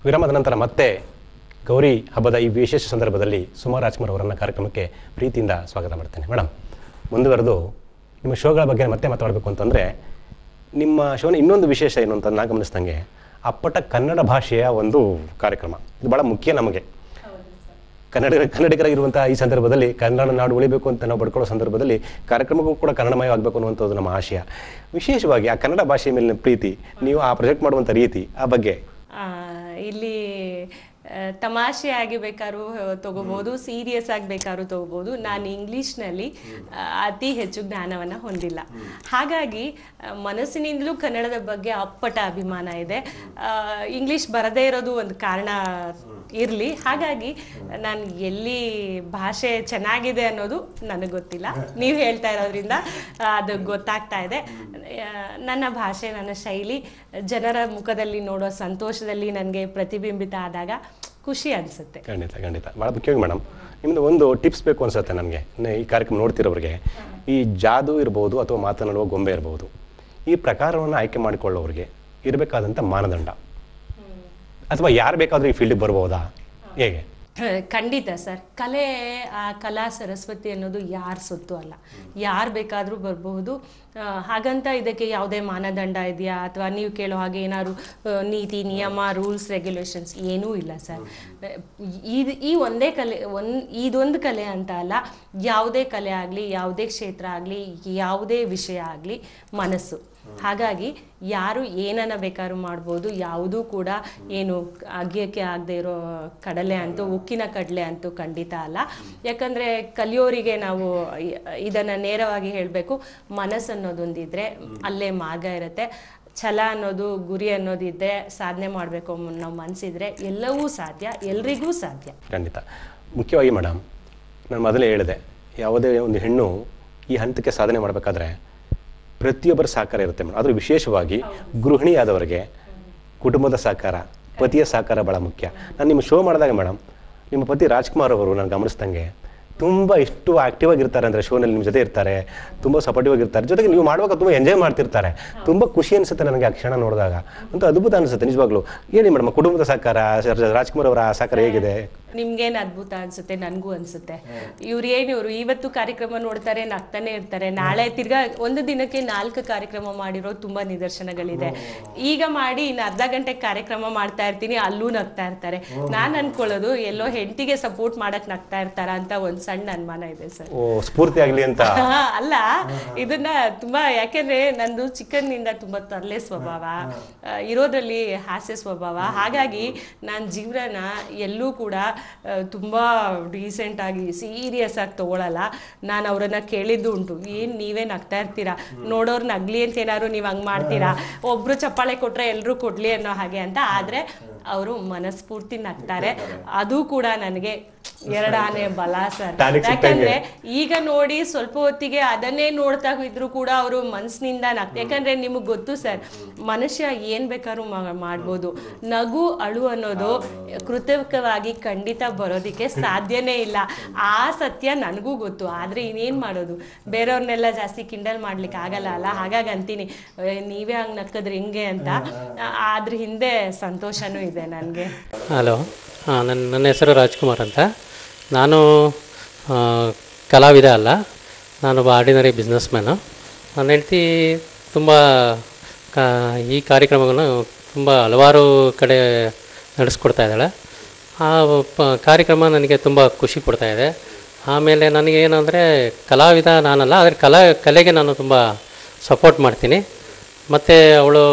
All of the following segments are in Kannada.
ವಿರಾಮದ ನಂತರ ಮತ್ತೆ ಗೌರಿ ಹಬ್ಬದ ಈ ವಿಶೇಷ ಸಂದರ್ಭದಲ್ಲಿ ಸುಮಾ ರಾಜ್ಕುಮಾರ್ ಅವರನ್ನು ಕಾರ್ಯಕ್ರಮಕ್ಕೆ ಪ್ರೀತಿಯಿಂದ ಸ್ವಾಗತ ಮಾಡ್ತೇನೆ ಮೇಡಮ್ ಮುಂದುವರೆದು ನಿಮ್ಮ ಶೋಗಳ ಬಗ್ಗೆ ಮತ್ತೆ ಮಾತಾಡಬೇಕು ಅಂತಂದರೆ ನಿಮ್ಮ ಶೋನ ಇನ್ನೊಂದು ವಿಶೇಷ ಏನು ಅಂತ ನಾನು ಗಮನಿಸ್ದಂಗೆ ಅಪ್ಪಟ ಕನ್ನಡ ಭಾಷೆಯ ಒಂದು ಕಾರ್ಯಕ್ರಮ ಇದು ಭಾಳ ಮುಖ್ಯ ನಮಗೆ ಕನ್ನಡ ಕನ್ನಡಿಗರಾಗಿರುವಂಥ ಈ ಸಂದರ್ಭದಲ್ಲಿ ಕನ್ನಡ ನಾಡು ಉಳಿಬೇಕು ಅಂತ ನಾವು ಪಡ್ಕೊಳ್ಳೋ ಸಂದರ್ಭದಲ್ಲಿ ಕಾರ್ಯಕ್ರಮಕ್ಕೂ ಕೂಡ ಕನ್ನಡಮಯವಾಗಬೇಕು ಅನ್ನುವಂಥದ್ದು ನಮ್ಮ ಆಶಯ ವಿಶೇಷವಾಗಿ ಆ ಕನ್ನಡ ಭಾಷೆಯ ಮೇಲಿನ ಪ್ರೀತಿ ನೀವು ಆ ಪ್ರಾಜೆಕ್ಟ್ ಮಾಡುವಂಥ ರೀತಿ ಆ ಬಗ್ಗೆ ಆ, ಇಲ್ಲಿ ಆ, ತಮಾಷೆಯಾಗಿ ಬೇಕಾದ್ರೂ ತಗೋಬೋದು ಸೀರಿಯಸ್ ಆಗಿ ಬೇಕಾದ್ರೂ ತಗೋಬೋದು ನಾನು ಇಂಗ್ಲೀಷ್ನಲ್ಲಿ ಆ, ಅತಿ ಹೆಚ್ಚು ಜ್ಞಾನವನ್ನು ಹೊಂದಿಲ್ಲ ಹಾಗಾಗಿ ಆ, ಮನಸ್ಸಿನಿಂದಲೂ ಕನ್ನಡದ ಬಗ್ಗೆ ಅಪ್ಪಟ ಅಭಿಮಾನ ಇದೆ ಆ, ಇಂಗ್ಲೀಷ್ ಬರದೇ ಇರೋದು ಒಂದು ಕಾರಣ ಇರಲಿ ಹಾಗಾಗಿ ನಾನು ಎಲ್ಲಿ ಭಾಷೆ ಚೆನ್ನಾಗಿದೆ ಅನ್ನೋದು ನನಗೆ ಗೊತ್ತಿಲ್ಲ ನೀವು ಹೇಳ್ತಾ ಇರೋದ್ರಿಂದ ಆ, ಅದು ಗೊತ್ತಾಗ್ತಾ ಇದೆ ಆ, ನನ್ನ ಭಾಷೆ ನನ್ನ ಶೈಲಿ ಜನರ ಮುಖದಲ್ಲಿ ನೋಡೋ ಸಂತೋಷದಲ್ಲಿ ನನಗೆ ಪ್ರತಿಬಿಂಬಿತ ಆದಾಗ ಖುಷಿ ಅನಿಸುತ್ತೆ ಖಂಡಿತ ಖಂಡಿತ ಭಾಳ ಮುಖ್ಯವಾಗಿ ಮೇಡಮ್ ನಿಮ್ಮದು ಒಂದು ಟಿಪ್ಸ್ ಬೇಕು ಅನ್ಸುತ್ತೆ ನನಗೆ ಈ ಕಾರ್ಯಕ್ರಮ ನೋಡ್ತಿರೋರಿಗೆ ಈ ಜಾದು ಇರ್ಬೋದು ಅಥವಾ ಮಾತನಾಡುವ ಗೊಂಬೆ ಇರ್ಬೋದು ಈ ಪ್ರಕಾರವನ್ನು ಆಯ್ಕೆ ಮಾಡಿಕೊಳ್ಳೋರಿಗೆ ಇರಬೇಕಾದಂಥ ಮಾನದಂಡ ಅಥವಾ ಯಾರು ಬೇಕಾದರೂ ಈ ಫೀಲ್ಡಿಗೆ ಬರ್ಬೋದಾ ಹೇಗೆ ಖಂಡಿತ ಸರ್ ಕಲೆ ಆ ಕಲಾ ಸರಸ್ವತಿ ಅನ್ನೋದು ಯಾರ ಸೊತ್ತು ಅಲ್ಲ ಯಾರು ಬೇಕಾದರೂ ಬರಬಹುದು ಆ, ಹಾಗಂತ ಇದಕ್ಕೆ ಯಾವುದೇ ಮಾನದಂಡ ಇದೆಯಾ ಅಥವಾ ನೀವು ಕೇಳೋ ಹಾಗೆ ಏನಾದ್ರು ಆ, ನೀತಿ ನಿಯಮ ರೂಲ್ಸ್ ರೆಗ್ಯುಲೇಷನ್ಸ್ ಏನೂ ಇಲ್ಲ ಸರ್ ಇದು ಈ ಒಂದೇ ಕಲೆ ಒಂದು ಇದೊಂದು ಕಲೆ ಅಂತ ಅಲ್ಲ ಯಾವುದೇ ಕಲೆ ಆಗಲಿ ಯಾವುದೇ ಕ್ಷೇತ್ರ ಆಗಲಿ ಯಾವುದೇ ವಿಷಯ ಆಗಲಿ ಮನಸ್ಸು ಹಾಗಾಗಿ ಯಾರು ಏನನ್ನ ಬೇಕಾದ್ರೂ ಮಾಡ್ಬೋದು ಯಾವುದೂ ಕೂಡ ಏನು ಅಗ್ಯಕ್ಕೆ ಆಗದೆ ಇರೋ ಕಡಲೆ ಅಂತೂ ಉಕ್ಕಿನ ಕಡಲೆ ಅಂತೂ ಖಂಡಿತ ಅಲ್ಲ ಯಾಕಂದರೆ ಕಲಿಯೋರಿಗೆ ನಾವು ಇ- ಇದನ್ನ ನೇರವಾಗಿ ಹೇಳಬೇಕು ಮನಸ್ಸು ಅನ್ನೋದೊಂದಿದ್ರೆ ಅಲ್ಲೇ ಮಾರ್ಗ ಇರುತ್ತೆ ಛಲ ಅನ್ನೋದು ಗುರಿ ಅನ್ನೋದಿದ್ರೆ ಸಾಧನೆ ಮಾಡಬೇಕು ಅನ್ನೋ ಮನಸ್ಸಿದ್ರೆ ಎಲ್ಲವೂ ಸಾಧ್ಯ ಎಲ್ರಿಗೂ ಸಾಧ್ಯ ಖಂಡಿತ ಮುಖ್ಯವಾಗಿ ಮೇಡಮ್ ನಾನು ಮೊದಲೇ ಹೇಳಿದೆ ಯಾವುದೇ ಒಂದು ಹೆಣ್ಣು ಈ ಹಂತಕ್ಕೆ ಸಾಧನೆ ಮಾಡಬೇಕಾದ್ರೆ ಪ್ರತಿಯೊಬ್ಬರ ಸಹಕಾರ ಇರುತ್ತೆ ಮೇಡಮ್ ಆದರೂ ವಿಶೇಷವಾಗಿ ಗೃಹಿಣಿಯಾದವರಿಗೆ ಕುಟುಂಬದ ಸಹಕಾರ ಪತಿಯ ಸಹಕಾರ ಭಾಳ ಮುಖ್ಯ ನಾನು ನಿಮ್ಮ ಶೋ ಮಾಡಿದಾಗ ಮೇಡಮ್ ನಿಮ್ಮ ಪತಿ ರಾಜ್ಕುಮಾರ್ ಅವರು ನಾನು ಗಮನಿಸ್ದಂಗೆ ತುಂಬ ಎಷ್ಟು ಆಕ್ಟಿವ್ ಆಗಿರ್ತಾರೆ ಅಂದರೆ ಶೋನಲ್ಲಿ ನಿಮ್ಮ ಜೊತೆ ಇರ್ತಾರೆ ತುಂಬ ಸಪೋರ್ಟಿವ್ ಆಗಿರ್ತಾರೆ ಜೊತೆಗೆ ನೀವು ಮಾಡುವಾಗ ತುಂಬ ಎಂಜಾಯ್ ಮಾಡ್ತಿರ್ತಾರೆ ತುಂಬ ಖುಷಿ ಅನಿಸುತ್ತೆ ನನಗೆ ಆ ಕ್ಷಣ ನೋಡಿದಾಗ ಅಂತ ಅದ್ಭುತ ಅನಿಸುತ್ತೆ ನಿಜವಾಗ್ಲೂ ಹೇಳಿ ಮೇಡಮ್ ಕುಟುಂಬದ ಸಹಕಾರ ರಾಜ್ಕುಮಾರ್ ಅವರ ಸಹಕಾರ ಹೇಗಿದೆ ನಿಮ್ಗೇನು ಅದ್ಭುತ ಅನ್ಸುತ್ತೆ ನನಗೂ ಅನ್ಸುತ್ತೆ ಇವ್ರು ಏನು ಇವರು ಇವತ್ತು ಕಾರ್ಯಕ್ರಮ ನೋಡ್ತಾರೆ ನಗ್ತಾನೆ ಇರ್ತಾರೆ ನಾಳೆ ತಿರ್ಗಾ ಒಂದು ದಿನಕ್ಕೆ ನಾಲ್ಕು ಕಾರ್ಯಕ್ರಮ ಮಾಡಿರೋ ತುಂಬಾ ನಿದರ್ಶನಗಳಿದೆ ಈಗ ಮಾಡಿ ಇನ್ನು ಅರ್ಧ ಗಂಟೆ ಕಾರ್ಯಕ್ರಮ ಮಾಡ್ತಾ ಇರ್ತೀನಿ ಅಲ್ಲೂ ನಗ್ತಾ ಇರ್ತಾರೆ ನಾನು ಅನ್ಕೊಳ್ಳೋದು ಎಲ್ಲೋ ಹೆಂಡತಿಗೆ ಸಪೋರ್ಟ್ ಮಾಡಕ್ ನಗ್ತಾ ಇರ್ತಾರ ಅಂತ ಒಂದ್ ಸಣ್ಣ ಅನುಮಾನ ಇದೆ ಸರ್ ಓ ಸ್ಫೂರ್ತಿ ಆಗಲಿ ಅಂತ ಹಾ, ಅಲ್ಲ ಇದನ್ನ ತುಂಬಾ ಯಾಕೆಂದ್ರೆ ನಂದು ಚಿಕ್ಕಂದಿನಿಂದ ತುಂಬಾ ತರಲೆ ಸ್ವಭಾವ ಆ, ಇರೋದ್ರಲ್ಲಿ ಹಾಸ್ಯ ಸ್ವಭಾವ ಹಾಗಾಗಿ ನಾನು ಜೀವನ ಎಲ್ಲೂ ಕೂಡ ಆ, ತುಂಬಾ ಡೀಸೆಂಟ್ ಆಗಿ ಸೀರಿಯಸ್ ಆಗಿ ತಗೊಳಲ್ಲ ನಾನು ಅವರನ್ನ ಕೇಳಿದ್ದು ಉಂಟು ಏನ್ ನೀವೇ ನಗ್ತಾ ಇರ್ತೀರಾ ನೋಡೋರ್ ನಗ್ಲಿ ಅಂತ ಏನಾದ್ರು ನೀವು ಹಂಗ್ ಮಾಡ್ತೀರಾ ಒಬ್ರು ಚಪ್ಪಾಳೆ ಕೊಟ್ರೆ ಎಲ್ರು ಕೊಡ್ಲಿ ಅನ್ನೋ ಹಾಗೆ ಅಂತ ಆದ್ರೆ ಅವರು ಮನಸ್ಫೂರ್ತಿ ನಗ್ತಾರೆ ಅದು ಕೂಡ ನನಗೆ ಎರಡಾನೆ ಬಲ ಸರ್ Tonic ಸಿಕ್ಕಂಗೆ. ಯಾಕಂದ್ರೆ ಈಗ ನೋಡಿ ಸ್ವಲ್ಪ ಹೊತ್ತಿಗೆ ಅದನ್ನೇ ನೋಡ್ತಾ ಇದ್ರು ಕೂಡ ಅವರು ಮನ್ಸಿನಿಂದ ನಗ್ತ ಯಾಕಂದ್ರೆ ನಿಮಗೆ ಗೊತ್ತು ಸರ್ ಮನುಷ್ಯ ಏನ್ ಬೇಕಾದ್ರೂ ಮಾ- ಮಾಡ್ಬೋದು ನಗು ಅಳು ಅನ್ನೋದು ಕೃತಕವಾಗಿ ಖಂಡಿತ ಬರೋದಿಕ್ಕೆ ಸಾಧ್ಯನೇ ಇಲ್ಲ ಆ ಸತ್ಯ ನನಗೂ ಗೊತ್ತು ಆದ್ರೆ ಇನ್ನೇನ್ ಮಾಡೋದು ಬೇರೆಯವ್ರನ್ನೆಲ್ಲ ಜಾಸ್ತಿ ಕಿಂಡಲ್ ಮಾಡ್ಲಿಕ್ಕೆ ಆಗಲ್ಲ ಅಲ್ಲ ಹಾಗಾಗಿ ಅಂತೀನಿ ಏ, ನೀವೇ ಹಂಗ್ ನಕ್ಕದ್ರೆ ಹಿಂಗೆ ಅಂತ ಆ- ಅದ್ರ ಹಿಂದೆ ಸಂತೋಷನೂ ಇದೆ ನನಗೆ ಹಲೋ ಹಾಂ ನನ್ನ ನನ್ನ ಹೆಸರು ರಾಜ್ಕುಮಾರ್ ಅಂತ ನಾನು ಆ, ಕಲಾವಿದ ಅಲ್ಲ ನಾನೊಬ್ಬ ಆರ್ಡಿನರಿ ಬಿಸ್ನೆಸ್ ಮ್ಯಾನು ನನ್ನ ಹೆಂಡ್ತಿ ತುಂಬ ಕ ಈ ಕಾರ್ಯಕ್ರಮವನ್ನು ತುಂಬ ಹಲವಾರು ಕಡೆ ನಡೆಸ್ಕೊಡ್ತಾ ಇದ್ದಾಳೆ ಆ ಪ ಕಾರ್ಯಕ್ರಮ ನನಗೆ ತುಂಬ ಖುಷಿ ಕೊಡ್ತಾ ಇದೆ ಆಮೇಲೆ ನನಗೆ ಏನಂದರೆ ಕಲಾವಿದ ನಾನಲ್ಲ ಆದರೆ ಕಲಾ ಕಲೆಗೆ ನಾನು ತುಂಬ ಸಪೋರ್ಟ್ ಮಾಡ್ತೀನಿ ಮತ್ತು ಅವಳು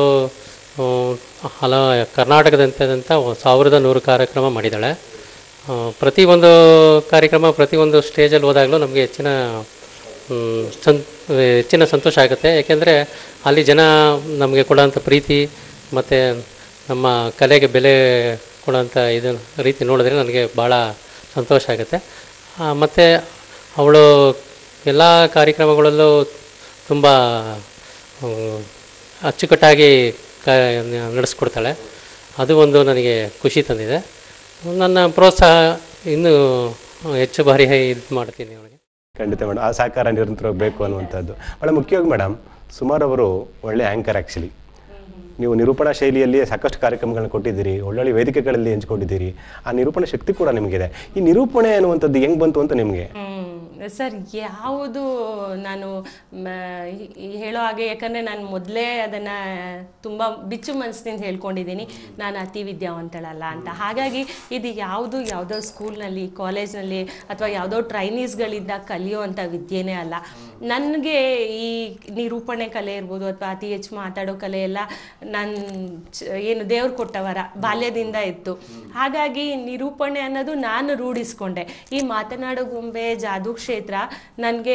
ಹಲ ಕರ್ನಾಟಕದಂತಾದಂಥ ಸಾವಿರದ ನೂರು ಕಾರ್ಯಕ್ರಮ ಮಾಡಿದ್ದಾಳೆ ಆ, ಪ್ರತಿಯೊಂದು ಕಾರ್ಯಕ್ರಮ ಪ್ರತಿಯೊಂದು ಸ್ಟೇಜಲ್ಲಿ ಹೋದಾಗಲೂ ನಮಗೆ ಹೆಚ್ಚಿನ ಮ್, ಸಂ ಹೆಚ್ಚಿನ ಸಂತೋಷ ಆಗುತ್ತೆ ಏಕೆಂದರೆ ಅಲ್ಲಿ ಜನ ನಮಗೆ ಕೊಡೋಂಥ ಪ್ರೀತಿ ಮತ್ತು ನಮ್ಮ ಕಲೆಗೆ ಬೆಲೆ ಕೊಡೋಂಥ ಇದು ರೀತಿ ನೋಡಿದ್ರೆ ನನಗೆ ಭಾಳ ಸಂತೋಷ ಆಗುತ್ತೆ ಮತ್ತು ಅವಳು ಎಲ್ಲ ಕಾರ್ಯಕ್ರಮಗಳಲ್ಲೂ ತುಂಬ ಹ್ಮ್, ಅಚ್ಚುಕಟ್ಟಾಗಿ ಕ ನಡೆಸ್ಕೊಡ್ತಾಳೆ ಅದು ಒಂದು ನನಗೆ ಖುಷಿ ತಂದಿದೆ ನನ್ನ ಪ್ರೋತ್ಸಾಹ ಇನ್ನೂ ಹೆಚ್ಚು ಬಾರಿ ಇದು ಮಾಡ್ತೀನಿ ಅವಳಿಗೆ ಖಂಡಿತ ಮೇಡಮ್ ಆ ಸಹಕಾರ ನಿರಂತರ ಬೇಕು ಅನ್ನುವಂಥದ್ದು ಭಾಳ ಮುಖ್ಯವಾಗಿ ಮೇಡಮ್ ಸುಮಾರು ಅವರು ಒಳ್ಳೆ ಆ್ಯಂಕರ್ ಆ್ಯಕ್ಚುಲಿ ನೀವು ನಿರೂಪಣಾ ಶೈಲಿಯಲ್ಲಿ ಸಾಕಷ್ಟು ಕಾರ್ಯಕ್ರಮಗಳನ್ನ ಕೊಟ್ಟಿದ್ದೀರಿ ಒಳ್ಳೊಳ್ಳೆ ವೇದಿಕೆಗಳಲ್ಲಿ ಹಂಚ್ಕೊಂಡಿದ್ದೀರಿ ಆ ನಿರೂಪಣಾ ಶಕ್ತಿ ಕೂಡ ನಿಮಗಿದೆ ಈ ನಿರೂಪಣೆ ಅನ್ನುವಂಥದ್ದು ಹೆಂಗ್ ಬಂತು ಅಂತ ನಿಮಗೆ ಹ್ಮ್. ಸರ್ ಯಾವುದು ನಾನು ಮ, ಈ- ಈ ಹೇಳೋ ಹಾಗೆ ಯಾಕಂದರೆ ನಾನು ಮೊದಲೇ ಅದನ್ನು ತುಂಬ ಬಿಚ್ಚು ಮನಸ್ಸಿನಿಂದ ಹೇಳ್ಕೊಂಡಿದ್ದೀನಿ ನಾನು ಅತಿ ವಿದ್ಯಾವಂತಳಲ್ಲ ಅಂತ ಹಾಗಾಗಿ ಇದು ಯಾವುದು ಯಾವುದೋ ಸ್ಕೂಲ್ನಲ್ಲಿ ಕಾಲೇಜ್ನಲ್ಲಿ ಅಥವಾ ಯಾವುದೋ ಟ್ರೈನೀಸ್ಗಳಿಂದ ಕಲಿಯುವಂಥ ವಿದ್ಯೆನೇ ಅಲ್ಲ ನನಗೆ ಈ ನಿರೂಪಣೆ ಕಲೆ ಇರ್ಬೋದು ಅಥವಾ ಅತಿ ಹೆಚ್ಚು ಮಾತಾಡೋ ಕಲೆ ಎಲ್ಲ ನನ್ನ ಏನು ದೇವ್ರು ಕೊಟ್ಟವರ ಬಾಲ್ಯದಿಂದ ಇತ್ತು ಹಾಗಾಗಿ ನಿರೂಪಣೆ ಅನ್ನೋದು ನಾನು ರೂಢಿಸ್ಕೊಂಡೆ ಈ ಮಾತನಾಡೋ ಗೊಂಬೆ ಜಾದು ಕ್ಷೇತ್ರ ನನಗೆ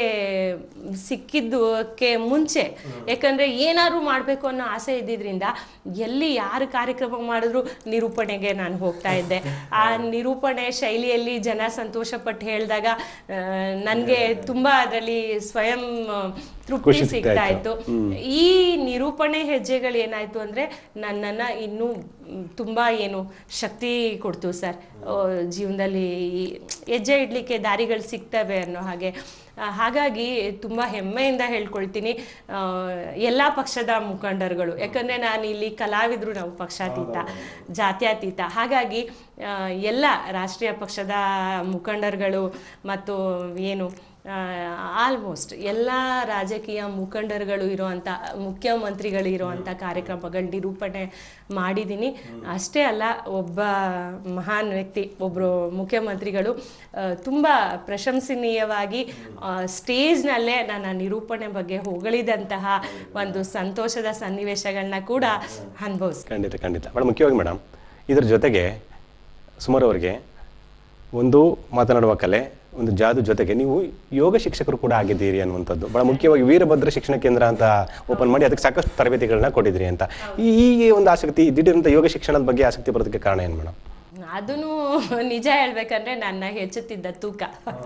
ಸಿಕ್ಕಿದ್ದಕ್ಕೆ ಮುಂಚೆ ಯಾಕಂದರೆ ಏನಾದ್ರು ಮಾಡಬೇಕು ಅನ್ನೋ ಆಸೆ ಇದ್ದಿದ್ರಿಂದ ಎಲ್ಲಿ ಯಾರು ಕಾರ್ಯಕ್ರಮ ಮಾಡಿದ್ರು ನಿರೂಪಣೆಗೆ ನಾನು ಹೋಗ್ತಾ ಇದ್ದೆ ಆ ನಿರೂಪಣೆ ಶೈಲಿಯಲ್ಲಿ ಜನ ಸಂತೋಷಪಟ್ಟು ಹೇಳಿದಾಗ ನನಗೆ ತುಂಬ ಅದರಲ್ಲಿ ಸ್ವಯಂ ಆ, ತೃಪ್ತಿ ಖುಷಿ ಸಿಗ್ತಾ ಸಿಗ್ತಾ ಇತ್ತು. ಇತ್ತು ಈ ನಿರೂಪಣೆ ಹೆಜ್ಜೆಗಳು ಏನಾಯ್ತು ಅಂದ್ರೆ ನನ್ನನ್ನ ಇನ್ನೂ ಮ್, ತುಂಬಾ ಏನು ಶಕ್ತಿ ಕೊಡ್ತು ಸರ್ ಆ, ಜೀವನದಲ್ಲಿ ಈ ಹೆಜ್ಜೆ ಇಡ್ಲಿಕ್ಕೆ ದಾರಿಗಳು ಸಿಗ್ತವೆ ಅನ್ನೋ ಹಾಗೆ ಆ, ಹಾಗಾಗಿ ತುಂಬ ಹೆಮ್ಮೆಯಿಂದ ಹೇಳ್ಕೊಳ್ತೀನಿ ಆ, ಎಲ್ಲ ಪಕ್ಷದ ಮುಖಂಡರುಗಳು ಯಾಕಂದರೆ ನಾನು ಇಲ್ಲಿ ಕಲಾವಿದರು ನಾವು ಪಕ್ಷಾತೀತ ಜಾತ್ಯತೀತ ಹಾಗಾಗಿ ಆ, ಎಲ್ಲ ರಾಷ್ಟ್ರೀಯ ಪಕ್ಷದ ಮುಖಂಡರುಗಳು ಮತ್ತು ಏನು ಆಲ್ಮೋಸ್ಟ್ ಎಲ್ಲ ರಾಜಕೀಯ ಮುಖಂಡರುಗಳು ಇರುವಂಥ ಮುಖ್ಯಮಂತ್ರಿಗಳು ಇರುವಂಥ ಕಾರ್ಯಕ್ರಮಗಳ ನಿರೂಪಣೆ ಮಾಡಿದ್ದೀನಿ ಅಷ್ಟೇ ಅಲ್ಲ ಒಬ್ಬ ಮಹಾನ್ ವ್ಯಕ್ತಿ ಒಬ್ಬರು ಮುಖ್ಯಮಂತ್ರಿಗಳು ತುಂಬ ಪ್ರಶಂಸನೀಯವಾಗಿ ಸ್ಟೇಜ್ನಲ್ಲೇ ನನ್ನ ನಿರೂಪಣೆ ಬಗ್ಗೆ ಹೊಗಳಿದಂತಹ ಒಂದು ಸಂತೋಷದ ಸನ್ನಿವೇಶಗಳನ್ನ ಕೂಡ ಅನುಭವಿಸ್ ಖಂಡಿತ ಖಂಡಿತ ಭಾಳ ಮುಖ್ಯವಾಗಿ ಮೇಡಮ್ ಇದ್ರ ಜೊತೆಗೆ ಸುಮಾರು ಅವರಿಗೆ ಒಂದು ಮಾತನಾಡುವ ಕಲೆ ಒಂದು ಜಾದು ಜೊತೆಗೆ ನೀವು ಯೋಗ ಶಿಕ್ಷಕರು ಕೂಡ ಆಗಿದ್ದೀರಿ ಅನ್ನುವಂಥದ್ದು ಭಾಳ ಮುಖ್ಯವಾಗಿ ವೀರಭದ್ರ ಶಿಕ್ಷಣ ಕೇಂದ್ರ ಅಂತ ಓಪನ್ ಮಾಡಿ ಅದಕ್ಕೆ ಸಾಕಷ್ಟು ತರಬೇತಿಗಳನ್ನ ಕೊಟ್ಟಿದ್ದೀರಿ ಅಂತ ಈ ಈ ಒಂದು ಆಸಕ್ತಿ ದಿಢೀರಂತ ಯೋಗ ಶಿಕ್ಷಣದ ಬಗ್ಗೆ ಆಸಕ್ತಿ ಬರೋದಕ್ಕೆ ಕಾರಣ ಏನು ಮೇಡಮ್ ಅದೂ ನಿಜ ಹೇಳ್ಬೇಕಂದ್ರೆ ನನ್ನ ಹೆಚ್ಚುತ್ತಿದ್ದ ತೂಕ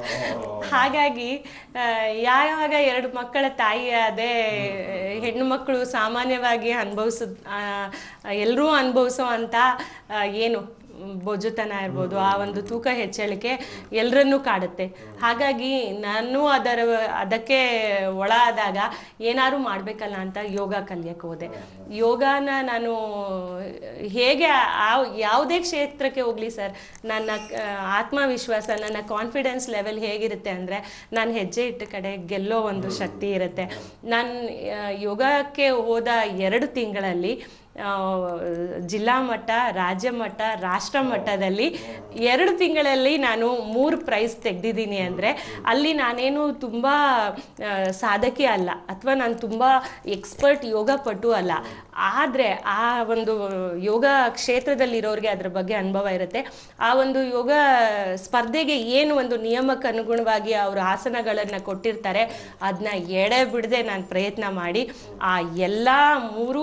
ಹಾಗಾಗಿ ಆ, ಯಾವಾಗ ಎರಡು ಮಕ್ಕಳ ತಾಯಿ ಅದೇ ಹೆಣ್ಣು ಮಕ್ಕಳು ಸಾಮಾನ್ಯವಾಗಿ ಅನುಭವಿಸ ಎಲ್ಲರೂ ಅನುಭವಿಸೋ ಅಂತ ಆ, ಏನು ಬೊಜ್ಜುತನ ಇರ್ಬೋದು ಆ ಒಂದು ತೂಕ ಹೆಚ್ಚಳಿಕೆ ಎಲ್ಲರನ್ನೂ ಕಾಡುತ್ತೆ ಹಾಗಾಗಿ ನಾನು ಅದರ ಅದಕ್ಕೆ ಒಳ ಆದಾಗ ಏನಾದ್ರು ಮಾಡಬೇಕಲ್ಲ ಅಂತ ಯೋಗ ಕಲಿಯಕ್ಕೆ ಹೋದೆ ಯೋಗನ ನಾನು ಹೇಗೆ ಆ ಯಾವುದೇ ಕ್ಷೇತ್ರಕ್ಕೆ ಹೋಗಲಿ ಸರ್ ನನ್ನ ಆ, ಆತ್ಮವಿಶ್ವಾಸ ನನ್ನ ಕಾನ್ಫಿಡೆನ್ಸ್ ಲೆವೆಲ್ ಹೇಗಿರುತ್ತೆ ಅಂದರೆ ನಾನು ಹೆಜ್ಜೆ ಇಟ್ಟ ಕಡೆ ಗೆಲ್ಲೋ ಒಂದು ಶಕ್ತಿ ಇರುತ್ತೆ ನಾನು ಆ, ಯೋಗಕ್ಕೆ ಹೋದ ಎರಡು ತಿಂಗಳಲ್ಲಿ ಆ, ಜಿಲ್ಲಾ ಮಟ್ಟ ರಾಜ್ಯ ಮಟ್ಟ ರಾಷ್ಟ್ರ ಮಟ್ಟದಲ್ಲಿ ಎರಡು ತಿಂಗಳಲ್ಲಿ ನಾನು ಮೂರು ಪ್ರೈಸ್ ತೆಗೆದಿದ್ದೀನಿ ಅಂದರೆ ಅಲ್ಲಿ ನಾನೇನು ತುಂಬ ಆ, ಸಾಧಕಿ ಅಲ್ಲ ಅಥವಾ ನಾನು ತುಂಬ ಎಕ್ಸ್ಪರ್ಟ್ ಯೋಗ ಪಟು ಅಲ್ಲ ಆದರೆ ಆ ಒಂದು ಯೋಗ ಕ್ಷೇತ್ರದಲ್ಲಿರೋರಿಗೆ ಅದ್ರ ಬಗ್ಗೆ ಅನುಭವ ಇರುತ್ತೆ ಆ ಒಂದು ಯೋಗ ಸ್ಪರ್ಧೆಗೆ ಏನು ಒಂದು ನಿಯಮಕ್ಕೆ ಅನುಗುಣವಾಗಿ ಅವರು ಆಸನಗಳನ್ನು ಕೊಟ್ಟಿರ್ತಾರೆ ಅದನ್ನ ಎಡೆ ಬಿಡದೆ ನಾನು ಪ್ರಯತ್ನ ಮಾಡಿ ಆ ಎಲ್ಲ ಮೂರೂ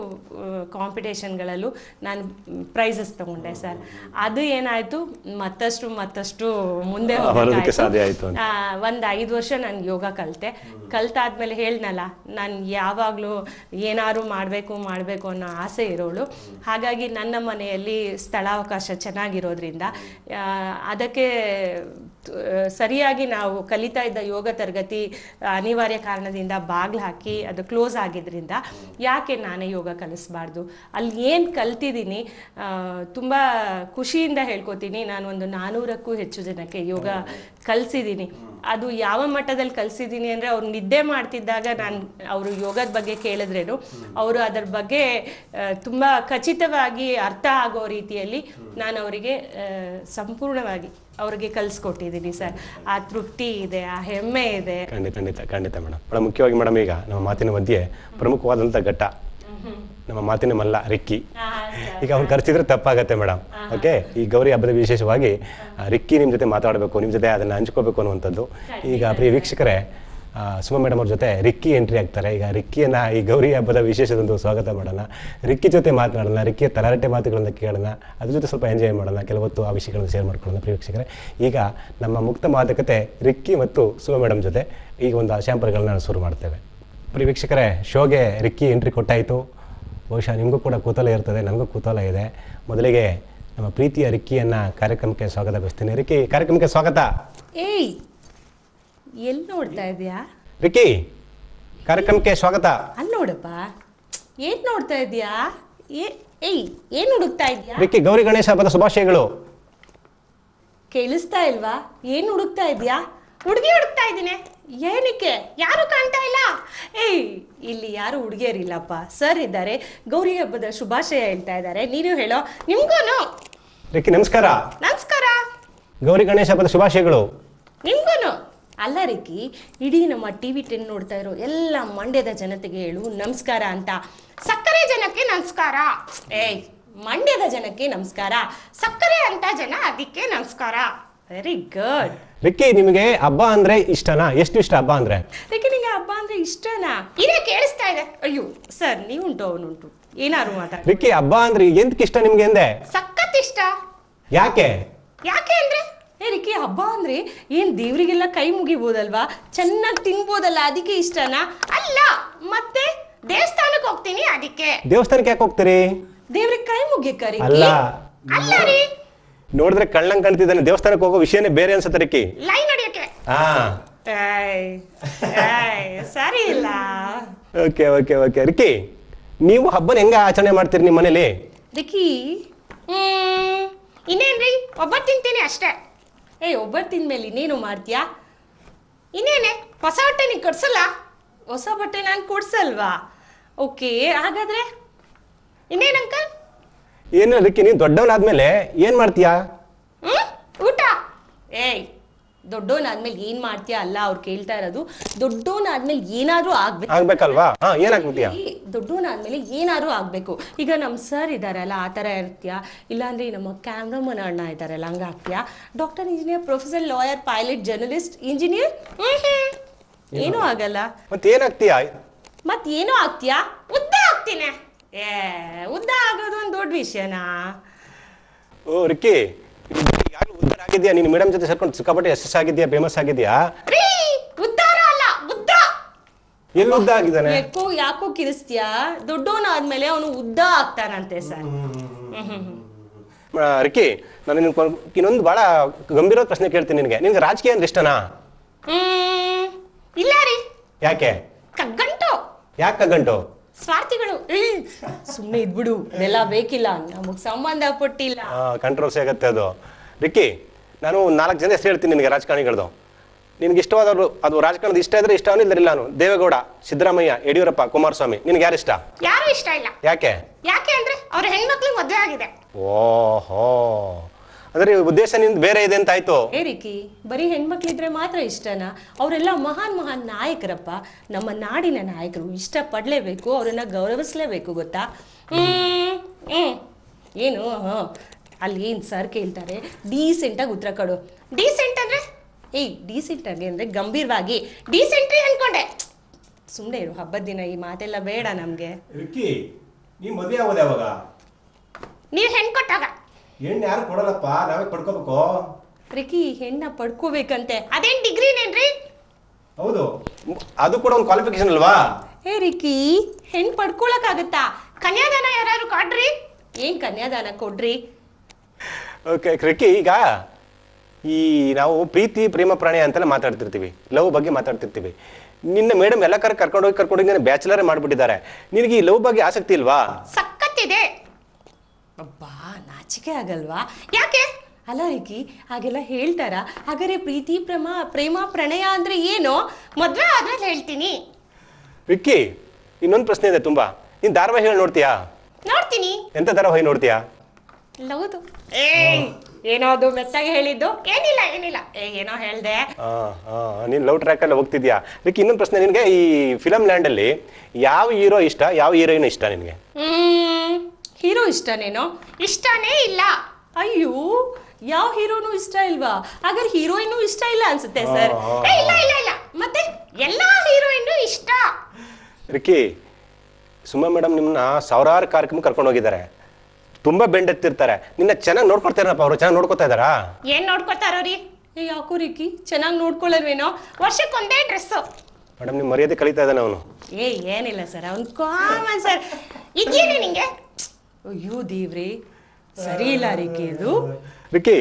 ಕಾಂಪಿಟೇಷನ್ಗಳಲ್ಲೂ ನಾನು ಪ್ರೈಸಸ್ ತಗೊಂಡೆ ಸರ್ ಅದು ಏನಾಯಿತು ಮತ್ತಷ್ಟು ಮತ್ತಷ್ಟು ಮುಂದೆ ಬರೋದಕ್ಕೆ ಹೋಗ್ಬೇಕಾಯ್ತು. ಸಾಧ್ಯ ಆಯ್ತು ಅಂತ. ಆ, ಒಂದು ಐದು ವರ್ಷ ನಾನು ಯೋಗ ಕಲಿತೆ ಕಲ್ತಾದ್ಮೇಲೆ ಹೇಳ್ನಲ್ಲ ನಾನು ಯಾವಾಗಲೂ ಏನಾದ್ರು ಮಾಡಬೇಕು ಮಾಡಬೇಕು ಅನ್ನೋ ಆಸೆ ಇರೋಳು ಹಾಗಾಗಿ ನನ್ನ ಮನೆಯಲ್ಲಿ ಸ್ಥಳಾವಕಾಶ ಚೆನ್ನಾಗಿರೋದ್ರಿಂದ ಆ, ಅದಕ್ಕೆ ತ- ಸರಿಯಾಗಿ ನಾವು ಕಲಿತಾ ಇದ್ದ ಯೋಗ ತರಗತಿ ಅನಿವಾರ್ಯ ಕಾರಣದಿಂದ ಬಾಗ್ಲು ಹಾಕಿ ಅದು ಕ್ಲೋಸ್ ಆಗಿದ್ರಿಂದ ಯಾಕೆ ನಾನೇ ಯೋಗ ಕಲಿಸ್ಬಾರ್ದು ಅಲ್ಲಿ ಏನು ಕಲ್ತಿದ್ದೀನಿ ತುಂಬ ಖುಷಿಯಿಂದ ಹೇಳ್ಕೊತೀನಿ ನಾನು ಒಂದು ನಾನ್ನೂರಕ್ಕೂ ಹೆಚ್ಚು ಜನಕ್ಕೆ ಯೋಗ ಕಲಿಸಿದ್ದೀನಿ ಅದು ಯಾವ ಮಟ್ಟದಲ್ಲಿ ಕಲಿಸಿದ್ದೀನಿ ಅಂದರೆ ಅವ್ರು ನಿದ್ದೆ ಮಾಡ್ತಿದ್ದಾಗ ನಾನು ಅವರು ಯೋಗದ ಬಗ್ಗೆ ಕೇಳಿದ್ರೇನು ಅವರು ಅದರ ಬಗ್ಗೆ ತುಂಬ ಖಚಿತವಾಗಿ ಅರ್ಥ ಆಗೋ ರೀತಿಯಲ್ಲಿ ನಾನು ಅವರಿಗೆ ಸಂಪೂರ್ಣವಾಗಿ ಅವ್ರಿಗೆ ಕಲಿಸ್ಕೊಟ್ಟಿದ್ದೀನಿ ಸರ್ ಆ ತೃಪ್ತಿ ಇದೆ ಆ ಹೆಮ್ಮೆ ಇದೆ ಖಂಡಿತ ಖಂಡಿತ ಖಂಡಿತ ಮೇಡಮ್ ಭಾಳ ಮುಖ್ಯವಾಗಿ ಮೇಡಮ್ ಈಗ ನಮ್ಮ ಮಾತಿನ ಮಧ್ಯೆ ಪ್ರಮುಖವಾದಂಥ ಘಟ್ಟ ನಮ್ಮ ಮಾತಿನ ಮಲ್ಲ ರಿಕ್ಕಿ ಈಗ ಅವ್ನು ಕರೆಸಿದ್ರೆ ತಪ್ಪಾಗತ್ತೆ ಮೇಡಮ್ ಓಕೆ ಈ ಗೌರಿ ಹಬ್ಬದ ವಿಶೇಷವಾಗಿ ಆ, ರಿಕ್ಕಿ ನಿಮ್ಮ ಜೊತೆ ಮಾತಾಡಬೇಕು ನಿಮ್ಮ ಜೊತೆ ಅದನ್ನು ಹಂಚ್ಕೋಬೇಕು ಅನ್ನುವಂಥದ್ದು ಈಗ ಪ್ರಿಯ ವೀಕ್ಷಕರೇ ಆ, ಸುಮಾ ಮೇಡಮ್ ಅವ್ರ ಜೊತೆ ರಿಕ್ಕಿ ಎಂಟ್ರಿ ಆಗ್ತಾರೆ ಈಗ ರಿಕ್ಕಿಯನ್ನ ಈ ಗೌರಿ ಹಬ್ಬದ ವಿಶೇಷದೊಂದು ಸ್ವಾಗತ ಮಾಡೋಣ ರಿಕ್ಕಿ ಜೊತೆ ಮಾತನಾಡೋಣ ರಿಕ್ಕಿಯ ತಲಾಟೆ ಮಾತುಗಳನ್ನು ಕೇಳೋಣ ಅದ್ರ ಜೊತೆ ಸ್ವಲ್ಪ ಎಂಜಾಯ್ ಮಾಡೋಣ ಕೆಲವೊತ್ತು ಆ ವಿಷಯಗಳನ್ನು ಶೇರ್ ಮಾಡ್ಕೊಳ್ಳೋಣ ಪ್ರಿಯ ವೀಕ್ಷಕರೇ ಈಗ ನಮ್ಮ ಮುಕ್ತ ಮಾತುಕತೆ ರಿಕ್ಕಿ ಮತ್ತು ಸುಮಾ ಮೇಡಮ್ ಜೊತೆ ಈಗ ಒಂದು ಸ್ಯಾಂಪಲ್ಗಳನ್ನ ಶುರು ಮಾಡ್ತೇವೆ ಪ್ರಿಯ ವೀಕ್ಷಕರೇ ಶೋಗೆ ರಿಕ್ಕಿ ಎಂಟ್ರಿ ಕೊಟ್ಟಾಯಿತು ಬಹುಶಃ ನಿಮಗೂ ಕೂಡ ಕುತೂಹಲ ಇರ್ತದೆ ನನಗೂ ಕುತೂಹಲ ಇದೆ ಮೊದಲಿಗೆ ನಮ್ಮ ಪ್ರೀತಿಯ ರಿಕ್ಕಿಯನ್ನು ಕಾರ್ಯಕ್ರಮಕ್ಕೆ ಸ್ವಾಗತ ಬಯಸ್ತೀನಿ ರಿಕ್ಕಿ ಕಾರ್ಯಕ್ರಮಕ್ಕೆ ಸ್ವಾಗತ ಏಯ್ ಎಲ್ಲಿ ನೋಡ್ತಾ ಇದೀಯಾ ರಿಕ್ಕಿ ಕಾರ್ಯಕ್ರಮಕ್ಕೆ ಸ್ವಾಗತ ಅಲ್ಲಿ ನೋಡಪ್ಪ ಏನ್ ನೋಡ್ತಾ ಇದೀಯಾ ಏ ಏಯ್ ಏನು ಹುಡುಕ್ತಾ ಇದೆಯಾ ರಿಕ್ಕಿ ಗೌರಿ ಗಣೇಶ ಹಬ್ಬದ ಶುಭಾಶಯಗಳು ಕೇಳಿಸ್ತಾ ಇಲ್ವಾ ಏನು ಹುಡುಕ್ತಾ ಇದೆಯಾ ಹುಡುಗಿ ಹುಡುಕ್ತಾ ಇದ್ದೀನಿ ಏನಕ್ಕೆ ಯಾರು ಕಾಣ್ತಾ ಇಲ್ಲ ಏಯ್ ಇಲ್ಲಿ ಯಾರು ಹುಡುಗಿಯರಿಲ್ಲಪ್ಪ ಸರ್ ಇದ್ದಾರೆ ಗೌರಿ ಹಬ್ಬದ ಶುಭಾಶಯ ಹೇಳ್ತಾ ಇದ್ದಾರೆ ನೀನು ಹೇಳೋ ನಿಮ್ಗೂನು ರಿಕ್ಕಿ ನಮಸ್ಕಾರ ನಮಸ್ಕಾರ ಗೌರಿ ಗಣೇಶ ಹಬ್ಬದ ಶುಭಾಶಯಗಳು ನಿಮ್ಗೂನು ಅಲ್ಲ ರಿಕ್ಕಿ ಇಡೀ ನಮ್ಮ ಟಿ ವಿ ಟೆನ್ ನೋಡ್ತಾ ಇರೋ ಎಲ್ಲ ಮಂಡ್ಯದ ಜನತೆಗೆ ಹೇಳು ನಮಸ್ಕಾರ ಅಂತ ಸಕ್ಕರೆ ಜನಕ್ಕೆ ನಮಸ್ಕಾರ ಏಯ್ ಮಂಡ್ಯದ ಜನಕ್ಕೆ ನಮಸ್ಕಾರ ಸಕ್ಕರೆ ಅಂತ ಜನ ಅದಕ್ಕೆ ನಮಸ್ಕಾರ ವೆರಿ ಗುಡ್ ರಿಕ್ಕಿ ನಿಮಗೆ ಹಬ್ಬ ಅಂದ್ರೆ ಇಷ್ಟನಾ ಎಷ್ಟು ಇಷ್ಟ ಹಬ್ಬ ಅಂದ್ರೆ ರಿಕ್ಕಿ ನಿಂಗೆ ಹಬ್ಬ ಅಂದ್ರೆ ಇಷ್ಟನಾ ಇದೇ ಕೇಳಿಸ್ತಾ ಇದೆ ಅಯ್ಯೋ ಸರ್ ನೀವುಂಟು ಅವನುಂಟು ಏನಾದ್ರು ಮಾತಾಡಿ ರಿಕ್ಕಿ ಹಬ್ಬ ಅಂದ್ರೆ ಎಂತಕ್ಕೆ ಇಷ್ಟ ನಿಮ್ಗೆ ಎಂದೆ ಸಖತ್ ಇಷ್ಟ ಯಾಕೆ ಯಾಕೆ ಅಂದ್ರೆ ಏ ರಿಕ್ಕಿ ಹಬ್ಬ ಅಂದ್ರೆ ಏನ್ ದೇವ್ರಿಗೆಲ್ಲ ಕೈ ಮುಗಿಬೋದಲ್ವಾ ಚೆನ್ನಾಗಿ ತಿನ್ಬೋದಲ್ಲ ಅದಕ್ಕೆ ಇಷ್ಟನಾ ಅಲ್ಲ ಮತ್ತೆ ದೇವಸ್ಥಾನಕ್ಕೆ ಹೋಗ್ತೀನಿ ಅದಕ್ಕೆ ದೇವಸ್ಥಾನಕ್ಕೆ ಯಾಕೆ ಹೋಗ್ತೀರಿ ದೇವ್ರಿಗೆ ಕೈ ಮುಗಿಯಕ್ಕ ರಿಕ್ಕಿ ಅಲ್ಲ ಅಲ್ಲ ರೀ ನೋಡಿದ್ರೆ ಕಳ್ಳಂಗ್ ಕಾಣ್ತಿದ್ದಾನೆ ದೇವಸ್ಥಾನಕ್ಕೆ ಹೋಗೋ ವಿಷಯನೇ ಬೇರೆ ಅನ್ಸುತ್ತೆ ರಿಕ್ಕಿ ಲೈನ್ ಹೊಡಿಯಕ್ಕೆ ಹಾ ಏಯ್, ಏಯ್, ಸರಿ ಇಲ್ಲ ಓಕೆ ಓಕೆ ಓಕೆ ರಿಕ್ಕಿ ನೀವು ಹಬ್ಬನ ಹೆಂಗ ಆಚರಣೆ ಮಾಡ್ತೀರಿ ನಿಮ್ಮ ಮನೇಲಿ ರಿಕ್ಕಿ ಹ್ಮ್ ಇನ್ನೇನ್ರಿ ಒಬ್ಬಟ್ಟು ತಿಂತೀನಿ ಅಷ್ಟೇ ಏಯ್ ಒಬ್ಬಟ್ಟು ತಿಂದ್ಮೇಲೆ ಇನ್ನೇನು ಮಾಡ್ತೀಯಾ ಇನ್ನೇನೆ ಹೊಸ ಬಟ್ಟೆ ನೀನು ಕೊಡ್ಸಲ್ಲ ಹೊಸ ಬಟ್ಟೆ ನಾನು ಕೊಡ್ಸಲ್ವಾ ಓಕೆ ಹಾಗಾದ್ರೆ ಇನ್ನೇನು ಅಂಕಲ್ ಏನು ರಿಕ್ಕಿ ನೀನು ದೊಡ್ಡವನಾದ್ಮೇಲೆ ಏನ್ ಮಾಡ್ತೀಯಾ ಹ್ಮ್ ಊಟ ಏಯ್ ದೊಡ್ಡವನಾದ್ಮೇಲೆ ಏನ್ ಮಾಡ್ತೀಯಾ ಅಲ್ಲ ಅವ್ರು ಕೇಳ್ತಾ ಇರೋದು ದೊಡ್ಡವನಾದ್ಮೇಲೆ ಏನಾದ್ರೂ ಆಗ್ಬೇಕು ಆಗ್ಬೇಕಲ್ವಾ ಹಾ ಏನಾಗ್ಬಿಟ್ಟಿಯಾ ದೊಡ್ಡವನಾದ್ಮೇಲೆ ಏನಾದ್ರು ಆಗಬೇಕು ಈಗ ನಮ್ಮ ಸರ್ ಇದ್ದಾರಲ್ಲ ಆ ಥರ ಇರ್ತೀಯಾ ಇಲ್ಲಾಂದ್ರೆ ನಮ್ಮ ಕ್ಯಾಮ್ರಾಮನ್ ಅಣ್ಣ ಇದ್ದಾರಲ್ಲ ಹಂಗೆ ಆಗ್ತೀಯಾ doctor engineer professor lawyer pilot journalist engineer ಏನೂ ಆಗಲ್ಲ ಮತ್ತೆ ಏನಾಗ್ತೀಯಾ ಮತ್ ಏನೋ ಆಗ್ತೀಯಾ ಉದ್ದ ಆಗ್ತೀನಿ ಏ ಉದ್ದ ಆಗೋದು ಒಂದು ದೊಡ್ಡ ವಿಷಯನಾ ಓ ರಿಕ್ಕಿ ಯಾರು ಉದ್ದಾರ ಆಗಿದ್ಯಾ ನೀನು ಮೇಡಮ್ ಜೊತೆ ಸೇರ್ಕೊಂಡು ಸಿಕ್ಕಾಪಟ್ಟೆ ಯಶಸ್ ಆಗಿದ್ಯಾ ಫೇಮಸ್ ಆಗಿದ್ಯಾ ರೀ ಉದ್ದಾರ ಅಲ್ಲ ಉದ್ದ ಎಲ್ಲಿ ಉದ್ದ ಆಗಿದ್ದಾನೆ ಯಾಕೋ ಯಾಕೋ ಕಿರಿಸ್ತೀಯಾ ದೊಡ್ಡವನಾದ್ಮೇಲೆ ಅವನು ಉದ್ದ ಆಗ್ತಾನಂತೆ ಸರ್ ಆ, ರಿಕ್ಕಿ ನಾನು ನಿನ್ಗೆ ಕೊನ್- ಇನ್ನೊಂದು ಬಹಳ ಗಂಭೀರ ಪ್ರಶ್ನೆ ಕೇಳ್ತೀನಿ ನಿನಗೆ ನಿನ್ಗೆ ರಾಜಕೀಯ ಅಂದ್ರೆ ಇಷ್ಟನಾ ಹ್ಮ್ ಇಲ್ಲ ರೀ ಯಾಕೆ ಕಗ್ಗಂಟು ಯಾಕೆ ಗಂಟು ಸ್ವಾರ್ಥಿಗಳು ಸುಮ್ಮನೆ ಇದ್ಬಿಡು ಇದೆಲ್ಲ ಬೇಕಿಲ್ಲ ನಮಗ್ ಸಂಬಂಧಪಟ್ಟಿಲ್ಲ ಕಂಟ್ರೋಲ್ಸಿ ಆಗತ್ತೆ ಅದು ರಿಕ್ಕಿ ನಾನು ನಾಲ್ಕು ಜನ ಹೆಸರು ಹೇಳ್ತೀನಿ ನಿನಗೆ ರಾಜಕಾರಣಿಗಳದು ನಿನ್ಗೆ ಇಷ್ಟವಾದವರು ಅದು ರಾಜಕಾರಣದ ಇಷ್ಟ ಇದ್ರೆ ಇಷ್ಟ ಇಲ್ಲ ನಾನು ದೇವೇಗೌಡ ಸಿದ್ದರಾಮಯ್ಯ ಯಡಿಯೂರಪ್ಪ ಕುಮಾರಸ್ವಾಮಿ ನಿನ್ಗೆ ಯಾರು ಇಷ್ಟ ಯಾರು ಇಷ್ಟ ಇಲ್ಲ ಯಾಕೆ ಯಾಕೆ ಅಂದ್ರೆ ಅವ್ರ ಹೆಣ್ಮಕ್ಳಿಗೆ ಮದುವೆ ಆಗಿದೆ ಓಹೋ ಅಂದ್ರೆ ಈ ಉದ್ದೇಶ ನಿಂದು ಬೇರೆ ಇದೆ ಅಂತ ಆಯ್ತು ಏ ರಿಕಿ ಬರೀ ಹೆಣ್ಮಕ್ಳಿದ್ರೆ ಮಾತ್ರ ಇಷ್ಟನಾ ಅವರೆಲ್ಲ ಮಹಾನ್ ಮಹಾನ್ ನಾಯಕರಪ್ಪ ನಮ್ಮ ನಾಡಿನ ನಾಯಕರು ಇಷ್ಟ ಪಡ್ಲೇಬೇಕು ಅವರನ್ನ ಗೌರವಿಸ್ಲೇಬೇಕು ಗೊತ್ತಾ ಹ್ಮ್ ಹ್ಮ್ ಏನು ಹಾಂ ಅಲ್ಲಿ ಏನು ಸರ್ ಕೇಳ್ತಾರೆ ಡೀಸೆಂಟಾಗಿ ಉತ್ತರ ಕೊಡು ಡೀಸೆಂಟ್ ಅಂದ್ರೆ ಏಯ್ ಡೀಸೆಂಟ್ ಆಗಿ ಅಂದ್ರೆ ಗಂಭೀರವಾಗಿ ಡೀಸೆಂಟ್ರಿ ಅನ್ಕೊಂಡೆ ಸುಮ್ಮನೆ ಇರು ಹಬ್ಬದ ದಿನ ಈ ಮಾತೆಲ್ಲ ಬೇಡ ನಮಗೆ ರಿಕ್ಕಿ ನೀ ಮದುವೆ ಆಗೋದು ಯಾವಾಗ ನೀವು ಹೆಣ್ಣು ಕೊಟ್ಟಾಗ ಹೆಣ್ಣು ಯಾರು ಕೊಡಲ್ಲಪ್ಪ ನಾವೇ ಪಡ್ಕೋಬೇಕು ರಿಕಿ ಹೆಣ್ಣ ಪಡ್ಕೋಬೇಕಂತೆ ಅದೇನ್ ಡಿಗ್ರಿನೇನ್ರಿ ಹೌದು ಅದು ಕೂಡ ಒಂದು ಕ್ವಾಲಿಫಿಕೇಶನ್ ಅಲ್ವಾ ಹೇ ರಿಕಿ ಹೆಣ್ ಪಡ್ಕೊಳಕ್ಕಾಗತ್ತಾ ಕನ್ಯಾದಾನ ಯಾರು ಕೊಡ್ರಿ ಏನ್ ಕನ್ಯಾದಾನ ಕೊಡ್ರಿ ಓಕೆ ರಿಕ್ಕಿ ಈಗ ಈ ನಾವು ಪ್ರೀತಿ ಪ್ರೇಮ ಪ್ರಾಣಿ ಅಂತೆಲ್ಲ ಮಾತಾಡ್ತಿರ್ತೀವಿ ಲವ್ ಬಗ್ಗೆ ಮಾತಾಡ್ತಿರ್ತೀವಿ ನಿನ್ನ ಮೇಡಮ್ ಎಲ್ಲ ಕರ್ ಕರ್ಕೊಂಡೋಗಿ ಕರ್ಕೊಂಡೋಗಿ ಬ್ಯಾಚುಲರ್ ಮಾಡಿಬಿಟ್ಟಿದ್ದಾರೆ ನಿನಗೆ ಈ ಲವ್ ಬಗ್ಗೆ ಆಸಕ್ತಿ ಇಲ್ವಾ ಸಖತ್ತಿದೆ ಅಬ್ಬಾ ನಾಚಿಕೆ ಆಗಲ್ವಾ ಯಾಕೆ ಅಲ್ಲ ರಿಕಿ ಹಾಗೆಲ್ಲ ಹೇಳ್ತಾರ ಹಾಗಾದ್ರೆ ಪ್ರೀತಿ ಪ್ರೇಮ ಪ್ರೇಮ ಪ್ರಣಯ ಅಂದ್ರೆ ಏನು ಮದ್ವೆ ಆದ್ಮೇಲೆ ಹೇಳ್ತೀನಿ ವಿಕ್ಕಿ ಇನ್ನೊಂದು ಪ್ರಶ್ನೆ ಇದೆ ತುಂಬಾ ನೀನು ಧಾರಾವಾಹಿಗಳು ನೋಡ್ತೀಯಾ ನೋಡ್ತೀನಿ ಎಂತ ಧಾರಾವಾಹಿ ನೋಡ್ತೀಯಾ ಲವ್ದು ಏಯ್ ಏನೋ ಅದು ಮೆತ್ತಾಗಿ ಹೇಳಿದ್ದು ಏನಿಲ್ಲ ಏನಿಲ್ಲ ಏ ಏನೋ ಹೇಳ್ದೆ ನೀನು ಲವ್ ಟ್ರ್ಯಾಕಲ್ಲಿ ಹೋಗ್ತಿದ್ಯಾ ವಿಕ್ಕಿ ಇನ್ನೊಂದು ಪ್ರಶ್ನೆ ನಿನಗೆ ಈ ಫಿಲಮ್ ಲ್ಯಾಂಡಲ್ಲಿ ಯಾವ ಹೀರೋ ಇಷ್ಟ ಯಾವ ಹೀರೋಯಿನ್ ಇಷ್ಟ ನಿನಗೆ ಹ್ಮ್ ಹೀರೋ ಇಷ್ಟನೇನೋ ಇಷ್ಟನೇ ಇಲ್ಲ ಅಯ್ಯೋ ಯಾವ ಹೀರೋನು ಇಷ್ಟ ಇಲ್ವಾ ಹಾಗಾದ್ರೆ ಹೀರೋಯಿನ್ನು ಇಷ್ಟ ಇಲ್ಲ ಅನ್ಸುತ್ತೆ ಸರ್ ಏ, ಇಲ್ಲ ಇಲ್ಲ ಇಲ್ಲ ಮತ್ತೆ ಎಲ್ಲಾ ಹೀರೋಯಿನ್ನು ಇಷ್ಟ ರಿಕ್ಕಿ ಸುಮಾ ಮೇಡಮ್ ನಿಮ್ಮನ್ನ ಸಾವಿರಾರು ಕಾರ್ಯಕ್ರಮ ಕರ್ಕೊಂಡು ಹೋಗಿದ್ದಾರೆ ತುಂಬ ಬೆಂಡೆತ್ತಿರ್ತಾರೆ ನಿನ್ನ ಚೆನ್ನಾಗಿ ನೋಡ್ಕೊಡ್ತಾರಪ್ಪ ಅವರು ಚೆನ್ನಾಗಿ ನೋಡ್ಕೊತಾ ಇದ್ದಾರಾ ಏನ್ ನೋಡ್ಕೊತಾರೋ ರೀ ಏ ಯಾಕೋ ರಿಕಿ ಚೆನ್ನಾಗಿ ನೋಡ್ಕೊಳ್ಳಲ್ವೇನೋ ವರ್ಷಕ್ಕೊಂದೇ ಡ್ರೆಸ್ಸು ಮೇಡಮ್ ನಿಮ್ಮ ಮರ್ಯಾದೆ ಕಲಿತಾ ಇದ್ದಾನೆ ಅವನು ಏ ಏನಿಲ್ಲ ಸರ್ ಅವ್ನು ಕಾಮನ್ ಸರ್ ಇದೇನೆ ನಿಂಗೆ ಅಯ್ಯೋ ದೇವ್ರಿ ಸರಿ ಇಲ್ಲ ರಿಕಿ ಇದು ವಿಕ್ಕಿ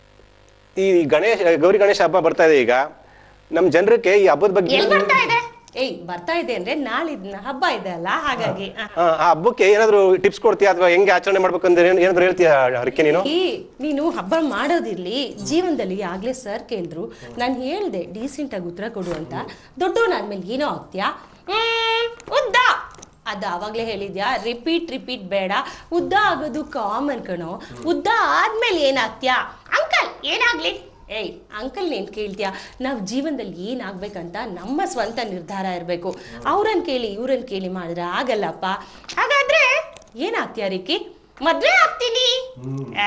ಈ ಗಣೇಶ ಗೌರಿ ಗಣೇಶ ಹಬ್ಬ ಬರ್ತಾ ಇದೆ ಈಗ ನಮ್ಮ ಜನರಿಗೆ ಈ ಹಬ್ಬದ ಬಗ್ಗೆ ಎಲ್ಲಿ ಬರ್ತಾ ಇದೆ ಏಯ್ ಬರ್ತಾ ಇದೆ ಅಂದ್ರೆ ನಾಳಿದ್ನ ಹಬ್ಬ ಇದೆ ಅಲ್ಲ ಹಾಗಾಗಿ ಆ. ಆ ಆ ಹಬ್ಬಕ್ಕೆ ಏನಾದರೂ ಟಿಪ್ಸ್ ಕೊಡ್ತೀಯಾ ಅಥವಾ ಹೆಂಗೆ ಆಚರಣೆ ಮಾಡ್ಬೇಕು ಅಂದ್ರೆ ಏನ್- ಏನಾದ್ರು ಹೇಳ್ತೀಯಾ ರಿಕ್ಕಿ ನೀನು ಈ ನೀನು ಹಬ್ಬ ಮಾಡೋದಿರ್ಲಿ ಜೀವನದಲ್ಲಿ ಆಗ್ಲೇ ಸರ್ ಕೇಳಿದ್ರು ನಾನು ಹೇಳ್ದೆ ಡೀಸೆಂಟ್ ಆಗಿ ಉತ್ತರ ಕೊಡು ಅಂತ ದೊಡ್ಡವನಾದ್ಮೇಲೆ ಏನೋ ಆಗ್ತ್ಯಾ ಹ್ಮ್, ಉದ್ದ ಅದು ಅವಾಗಲೇ ಹೇಳಿದ್ಯಾ ರಿಪೀಟ್ ರಿಪೀಟ್ ಬೇಡ ಉದ್ದ ಆಗೋದು ಕಾಮನ್ ಕಣೋ ಉದ್ದ ಆದ್ಮೇಲೆ ಏನಾಗ್ತ್ಯಾ ಅಂಕಲ್ ಏನಾಗ್ಲಿ ಏಯ್ ಅಂಕಲ್ ನೀನು ಕೇಳ್ತೀಯಾ ನಾವು ಜೀವನದಲ್ಲಿ ಏನಾಗ್ಬೇಕಂತ ನಮ್ಮ ಸ್ವಂತ ನಿರ್ಧಾರ ಇರಬೇಕು ಅವ್ರನ್ನ ಕೇಳಿ ಇವ್ರನ್ನ ಕೇಳಿ ಮಾಡಿದ್ರೆ ಆಗಲ್ಲಪ್ಪ ಹಾಗಾದ್ರೆ ಏನಾಗ್ತೀಯಾ ರಿಕ್ಕಿ ಮದ್ವೆ ಆಗ್ತೀನಿ ಆ.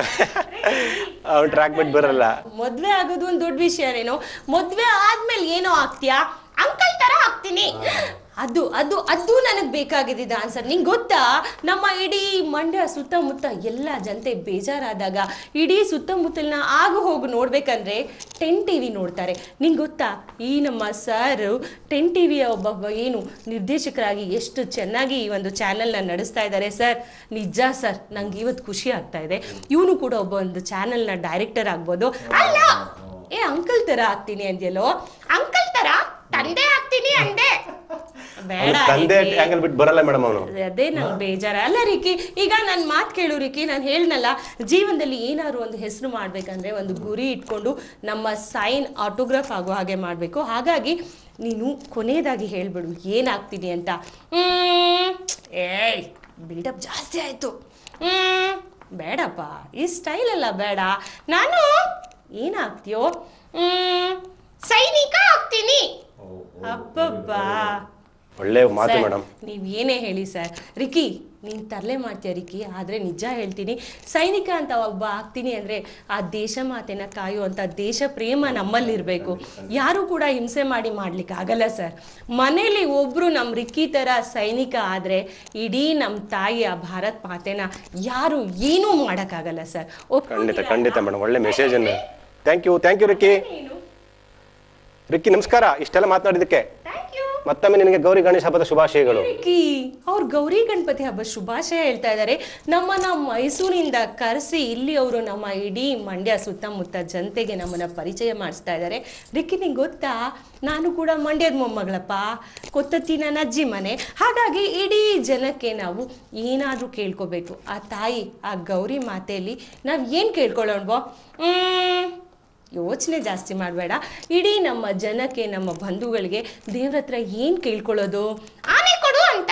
ಅವ್ನು ಟ್ರ್ಯಾಕ್ ಬಿಟ್ಟು ಬರಲ್ಲ ಮದ್ವೆ ಆಗೋದು ಒಂದು ದೊಡ್ಡ ವಿಷಯನೇನೋ ಮದ್ವೆ ಆದ್ಮೇಲೆ ಏನೋ ಆಗ್ತೀಯಾ ಅಂಕಲ್ ತರ ಆಗ್ತೀನಿ ಅದು ಅದು ಅದು ನನಗೆ ಬೇಕಾಗಿದ್ದ ಆನ್ಸರ್ ನಿಂಗೆ ಗೊತ್ತಾ ನಮ್ಮ ಇಡೀ ಮಂಡ್ಯ ಸುತ್ತಮುತ್ತ ಎಲ್ಲ ಜನತೆ ಬೇಜಾರಾದಾಗ ಇಡೀ ಸುತ್ತಮುತ್ತಲಿನ ಆಗು ಹೋಗು ನೋಡ್ಬೇಕಂದ್ರೆ ಟೆನ್ ಟಿ ವಿ ನೋಡ್ತಾರೆ ನಿಂಗೆ ಗೊತ್ತಾ ಈ ನಮ್ಮ ಸರ್ ಟೆನ್ ಟಿ ವಿಯ ಒಬ್ಬ ಏನು ನಿರ್ದೇಶಕರಾಗಿ ಎಷ್ಟು ಚೆನ್ನಾಗಿ ಈ ಒಂದು ಚಾನೆಲ್ನ ನಡೆಸ್ತಾ ಇದ್ದಾರೆ ಸರ್ ನಿಜ ಸರ್ ನಂಗೆ ಇವತ್ತು ಖುಷಿ ಆಗ್ತಾ ಇದೆ ಇವನು ಕೂಡ ಒಬ್ಬ ಒಂದು ಚಾನೆಲ್ನ ಡೈರೆಕ್ಟರ್ ಆಗ್ಬೋದು ಅಲ್ಲ ಏ ಅಂಕಲ್ ತರ ಆಗ್ತೀನಿ ಅಂದ್ಯಲ್ಲೋ ಅಂಕಲ್ ತರ ತಂದೆ ಆಗ್ತೀನಿ ಅಂದೆ ಬೇಡ ಅವ್ನು ತಂದೆ ರಿಕಿ. ಆಂಗಲ್ ಬಿಟ್ಟು ಬರಲ್ಲ ಮೇಡಮ್ ಅವನು ಅದೇ ನಂಗೆ ಬೇಜಾರ ಅಲ್ಲ ರಿಕಿ ಈಗ ನನ್ನ ಮಾತು ಕೇಳು ರಿಕಿ ನಾನು ಹೇಳ್ನಲ್ಲ ಜೀವನದಲ್ಲಿ ಏನಾದ್ರು ಒಂದು ಹೆಸರು ಮಾಡ್ಬೇಕಂದ್ರೆ ಒಂದು ಗುರಿ ಇಟ್ಕೊಂಡು ನಮ್ಮ ಸೈನ್ ಆಟೋಗ್ರಾಫ್ ಆಗೋ ಹಾಗೆ ಮಾಡಬೇಕು ಹಾಗಾಗಿ ನೀನು ಕೊನೆಯದಾಗಿ ಹೇಳ್ಬಿಡು ಏನಾಗ್ತೀನಿ ಅಂತ ಹ್ಮ್, ಏಯ್ ಬಿಲ್ಡಪ್ ಜಾಸ್ತಿ ಆಯ್ತು ಹ್ಮ್, ಬೇಡಪ್ಪ ಈ ಸ್ಟೈಲ್ ಎಲ್ಲ ಬೇಡ ನಾನು ಏನಾಗ್ತೀಯೋ ಹ್ಮ್, ಸೈನಿಕ ಆಗ್ತೀನಿ ಅಬ್ಬಬ್ಬಾ ಒಳ್ಳೆ ಮಾತು ಸರ್, ಮೇಡಮ್ ನೀವ್ ಏನೇ ಹೇಳಿ ಸರ್ ರಿಕಿ ನೀನ್ ತರಲೆ ಮಾಡ್ತೀಯ ರಿಕಿ ಆದ್ರೆ ನಿಜ ಹೇಳ್ತೀನಿ ಸೈನಿಕ ಅಂತ ಒಬ್ಬ ಆಗ್ತೀನಿ ಅಂದ್ರೆ ಆ ದೇಶ ಮಾತೆನ ಕಾಯುವಂತ ದೇಶ ಪ್ರೇಮ ನಮ್ಮಲ್ಲಿರ್ಬೇಕು ಯಾರು ಕೂಡ ಹಿಂಸೆ ಮಾಡಿ ಮಾಡ್ಲಿಕ್ಕೆ ಆಗಲ್ಲ ಸರ್ ಮನೇಲಿ ಒಬ್ರು ನಮ್ ರಿಕ್ಕಿ ತರ ಸೈನಿಕ ಆದ್ರೆ ಇಡೀ ನಮ್ ತಾಯಿಯ ಭಾರತ್ ಮಾತೆನ ಯಾರು ಏನೂ ಮಾಡಕ್ಕಾಗಲ್ಲ ಸರ್ ಖಂಡಿತ ಖಂಡಿತ ಮೇಡಮ್ ಒಳ್ಳೆ ಮೆಸೇಜ್ ಅನ್ನು thank you thank you Ricky Ricky ನಮಸ್ಕಾರ ಇಷ್ಟೆಲ್ಲ ಮಾತನಾಡಿದ್ದಕ್ಕೆ ಮತ್ತೊಮ್ಮೆ ನಿನಗೆ ಗೌರಿ ಗಣೇಶ ಹಬ್ಬದ ಶುಭಾಶಯಗಳು ರಿಕ್ಕಿ ಅವ್ರು ಗೌರಿ ಗಣಪತಿ ಹಬ್ಬ ಶುಭಾಶಯ ಹೇಳ್ತಾ ಇದ್ದಾರೆ ನಮ್ಮನ್ನ ಮೈಸೂರಿಂದ ಕರೆಸಿ ಇಲ್ಲಿ ಅವರು ನಮ್ಮ ಇಡೀ ಮಂಡ್ಯ ಸುತ್ತಮುತ್ತ ಜನತೆಗೆ ನಮ್ಮನ್ನ ಪರಿಚಯ ಮಾಡಿಸ್ತಾ ಇದ್ದಾರೆ ರಿಕ್ಕಿ ನಿಂಗೆ ಗೊತ್ತಾ ನಾನು ಕೂಡ ಮಂಡ್ಯದ ಮೊಮ್ಮಗಳಪ್ಪ ಕೊತ್ತತ್ತಿ ನನ್ನ ಅಜ್ಜಿ ಮನೆ ಹಾಗಾಗಿ ಇಡೀ ಜನಕ್ಕೆ ನಾವು ಏನಾದರೂ ಕೇಳ್ಕೋಬೇಕು ಆ ತಾಯಿ ಆ ಗೌರಿ ಮಾತೆಯಲ್ಲಿ ನಾವು ಏನು ಕೇಳ್ಕೊಳ್ಳೋಣವೋ ಹ್ಮ್ ಯೋಚನೆ ಜಾಸ್ತಿ ಮಾಡಬೇಡ ಇಡೀ ನಮ್ಮ ಜನಕ್ಕೆ ನಮ್ಮ ಬಂಧುಗಳಿಗೆ ದೇವ್ರ ಹತ್ರ ಏನು ಕೇಳ್ಕೊಳ್ಳೋದು ಆನೆ ಕೊಡು ಅಂತ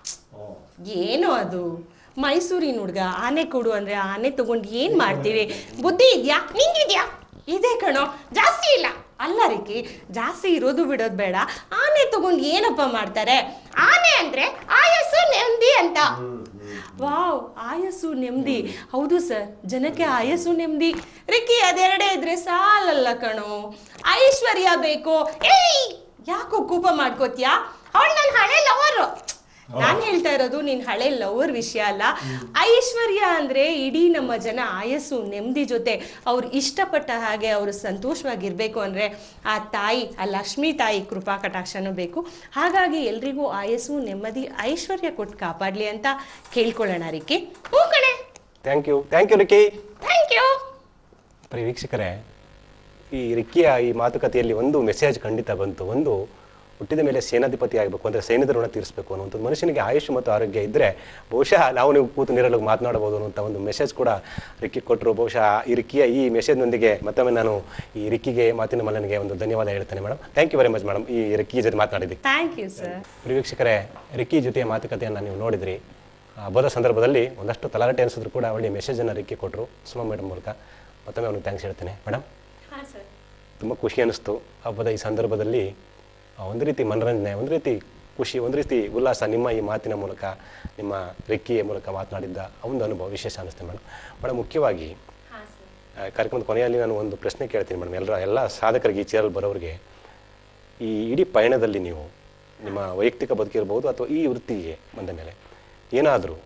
ಏನು ಅದು ಮೈಸೂರಿನ ಹುಡ್ಗ ಆನೆ ಕೊಡು ಅಂದ್ರೆ ಆನೆ ತಗೊಂಡು ಏನ್ ಮಾಡ್ತೀವಿ ಬುದ್ಧಿ ಇದ್ಯಾ ನಿಂಗಿದ್ಯಾ ಇದೆ ಕಣೋ ಜಾಸ್ತಿ ಇಲ್ಲ ಅಲ್ಲ ರಿಕಿ ಜಾಸ್ತಿ ಇರೋದು ಬಿಡೋದು ಬೇಡ ಆನೆ ತಗೊಂಡು ಏನಪ್ಪ ಮಾಡ್ತಾರೆ ಆನೆ ಅಂದ್ರೆ ಆಯಸ್ಸು ನೆಮ್ಮದಿ ಅಂತ ವಾವ್ ಆಯಸ್ಸು ನೆಮ್ಮದಿ ಹೌದು ಸರ್ ಜನಕ್ಕೆ ಆಯಸ್ಸು ನೆಮ್ಮದಿ ರಿಕ್ಕಿ ಅದೆರಡೇ ಇದ್ರೆ ಸಾಲಲ್ಲ ಕಣೋ ಐಶ್ವರ್ಯ ಬೇಕು ಏಯ್ ಯಾಕೋ ಕೋಪ ಮಾಡ್ಕೋತ್ಯಾ ಅವಳು ನನ್ನ ಹಳೆ ಲವರು ನಾನು ಹೇಳ್ತಾ ಇರೋದು ನಿನ್ ಹಳೆ ಲವರ್ ವಿಷಯ ಅಲ್ಲ ಐಶ್ವರ್ಯ ಅಂದ್ರೆ ಇಡೀ ನಮ್ಮ ಜನ ಆಯಸ್ಸು ನೆಮ್ಮದಿ ಜೊತೆ ಅವ್ರು ಇಷ್ಟಪಟ್ಟ ಹಾಗೆ ಅವರು ಸಂತೋಷವಾಗಿರ್ಬೇಕು ಅಂದ್ರೆ ಆ ತಾಯಿ ಆ ಲಕ್ಷ್ಮೀ ತಾಯಿ ಕೃಪಾ ಕಟಾಕ್ಷನೂ ಬೇಕು ಹಾಗಾಗಿ ಎಲ್ರಿಗೂ ಆಯಸ್ಸು ನೆಮ್ಮದಿ ಐಶ್ವರ್ಯ ಕೊಟ್ಟು ಕಾಪಾಡ್ಲಿ ಅಂತ ಕೇಳ್ಕೊಳ್ಳೋಣ ರಿಕ್ಕಿ ಹ್ಞೂ ಕಣೆ thank you thank you Ricky thank you ಪ್ರಿಯ ವೀಕ್ಷಕರೇ ಈ ರಿಕ್ಕಿಯ ಈ ಮಾತುಕತೆಯಲ್ಲಿ ಒಂದು ಮೆಸೇಜ್ ಖಂಡಿತ ಬಂತು ಒಂದು ಹುಟ್ಟಿದ ಮೇಲೆ ಸೇನಾಧಿಪತಿ ಆಗಬೇಕು ಅಂದರೆ ಸೈನ್ಯದ ಋಣ ತೀರಿಸಬೇಕು ಅನ್ನುವಂಥದ್ದು ಮನುಷ್ಯನಿಗೆ ಆಯುಷ್ ಮತ್ತು ಆರೋಗ್ಯ ಇದ್ದರೆ ಬಹುಶಃ ನಾವು ನೀವು ಕೂತು ನೀರಲ್ಲಿ ಮಾತನಾಡಬಹುದು ಅನ್ನುವಂಥ ಒಂದು ಮೆಸೇಜ್ ಕೂಡ ರಿಕ್ಕಿ ಕೊಟ್ಟರು ಬಹುಶಃ ಈ ರಿಕ್ಕಿಯ ಈ ಮೆಸೇಜ್ನೊಂದಿಗೆ ಮತ್ತೊಮ್ಮೆ ನಾನು ಈ ರಿಕ್ಕಿಗೆ ಮಾತಿನ ಮಲ್ಲನಿಗೆ ಒಂದು ಧನ್ಯವಾದ ಹೇಳ್ತೇನೆ madam thank you very much madam ಈ ರಿಕ್ಕಿ ಜೊತೆ ಮಾತನಾಡಿದ್ದಕ್ಕೆ ಥ್ಯಾಂಕ್ ಯು ಸರ್ ಪ್ರಿಯ ವೀಕ್ಷಕರೇ ರಿಕ್ಕಿ ಜೊತೆಯ ಮಾತುಕತೆಯನ್ನು ನೀವು ನೋಡಿದ್ರಿ ಆ ಹಬ್ಬದ ಸಂದರ್ಭದಲ್ಲಿ ಒಂದಷ್ಟು ತಲಾಟೆ ಅನಿಸಿದ್ರು ಕೂಡ ಒಳ್ಳೆಯ ಮೆಸೇಜನ್ನು ರಿಕ್ಕಿ ಕೊಟ್ಟರು ಸುಮಾ ಮೇಡಮ್ ಮೂಲಕ ಮತ್ತೊಮ್ಮೆ ಅವನಿಗೆ ಥ್ಯಾಂಕ್ಸ್ ಹೇಳ್ತೇನೆ ಮೇಡಮ್ ಹಾಂ ಸರ್ ತುಂಬ ಖುಷಿ ಅನ್ನಿಸ್ತು ಹಬ್ಬದ ಈ ಸಂದರ್ಭದಲ್ಲಿ ಆ, ಒಂದು ರೀತಿ ಮನರಂಜನೆ ಒಂದು ರೀತಿ ಖುಷಿ ಒಂದು ರೀತಿ ಉಲ್ಲಾಸ ನಿಮ್ಮ ಈ ಮಾತಿನ ಮೂಲಕ ನಿಮ್ಮ ರಿಕ್ಕಿಯ ಮೂಲಕ ಮಾತನಾಡಿದ್ದ ಆ ಒಂದು ಅನುಭವ ವಿಶೇಷ ಅನ್ನಿಸ್ತೆ ಮೇಡಮ್ ಮೇಡಮ್ ಮುಖ್ಯವಾಗಿ ಹಾಂ ಸರ್ ಆ, ಕಾರ್ಯಕ್ರಮದ ಕೊನೆಯಲ್ಲಿ ನಾನು ಒಂದು ಪ್ರಶ್ನೆ ಕೇಳ್ತೀನಿ ಮೇಡಮ್ ಎಲ್ಲರ ಎಲ್ಲ ಸಾಧಕರಿಗೆ ಈ ಚೇರಲ್ಲಿ ಬರೋರಿಗೆ ಈ ಇಡೀ ಪಯಣದಲ್ಲಿ ನೀವು ನಿಮ್ಮ ವೈಯಕ್ತಿಕ ಬದುಕಿರ್ಬೋದು ಅಥವಾ ಈ ವೃತ್ತಿಗೆ ಬಂದ ಮೇಲೆ ಏನಾದರೂ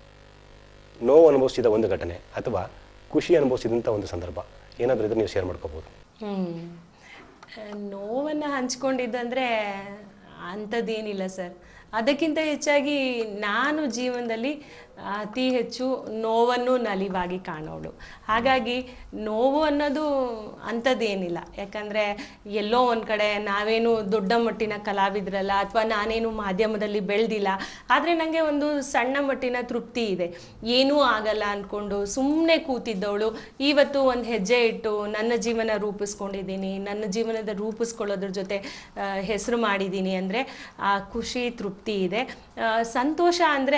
ನೋವು ಅನುಭವಿಸಿದ ಒಂದು ಘಟನೆ ಅಥವಾ ಖುಷಿ ಅನುಭವಿಸಿದಂಥ ಒಂದು ಸಂದರ್ಭ ಏನಾದರೂ ಇದ್ರೆ ನೀವು ಶೇರ್ ಮಾಡ್ಕೋಬೋದು ಹ್ಮ್ ನೋವನ್ನು ಹಂಚ್ಕೊಂಡಿದ್ದಂದ್ರೆ ಅಂಥದ್ದೇನಿಲ್ಲ ಸರ್ ಅದಕ್ಕಿಂತ ಹೆಚ್ಚಾಗಿ ನಾನು ಜೀವನದಲ್ಲಿ ಅತಿ ಹೆಚ್ಚು ನೋವನ್ನು ನಲಿವಾಗಿ ಕಾಣೋಳು ಹಾಗಾಗಿ ನೋವು ಅನ್ನೋದು ಅಂಥದ್ದೇನಿಲ್ಲ ಯಾಕಂದರೆ ಎಲ್ಲೋ ಒಂದು ಕಡೆ ನಾವೇನು ದೊಡ್ಡ ಮಟ್ಟಿನ ಕಲಾವಿದ್ರಲ್ಲ ಅಥವಾ ನಾನೇನು ಮಾಧ್ಯಮದಲ್ಲಿ ಬೆಳೆದಿಲ್ಲ ಆದರೆ ನನಗೆ ಒಂದು ಸಣ್ಣ ಮಟ್ಟಿನ ತೃಪ್ತಿ ಇದೆ ಏನೂ ಆಗಲ್ಲ ಅಂದ್ಕೊಂಡು ಸುಮ್ಮನೆ ಕೂತಿದ್ದವಳು ಇವತ್ತು ಒಂದು ಹೆಜ್ಜೆ ಇಟ್ಟು ನನ್ನ ಜೀವನ ರೂಪಿಸ್ಕೊಂಡಿದ್ದೀನಿ ನನ್ನ ಜೀವನದ ರೂಪಿಸ್ಕೊಳ್ಳೋದ್ರ ಜೊತೆ ಹೆಸರು ಮಾಡಿದ್ದೀನಿ ಅಂದರೆ ಆ ಖುಷಿ ತೃಪ್ತಿ ಇದೆ ಆ, ಸಂತೋಷ ಅಂದರೆ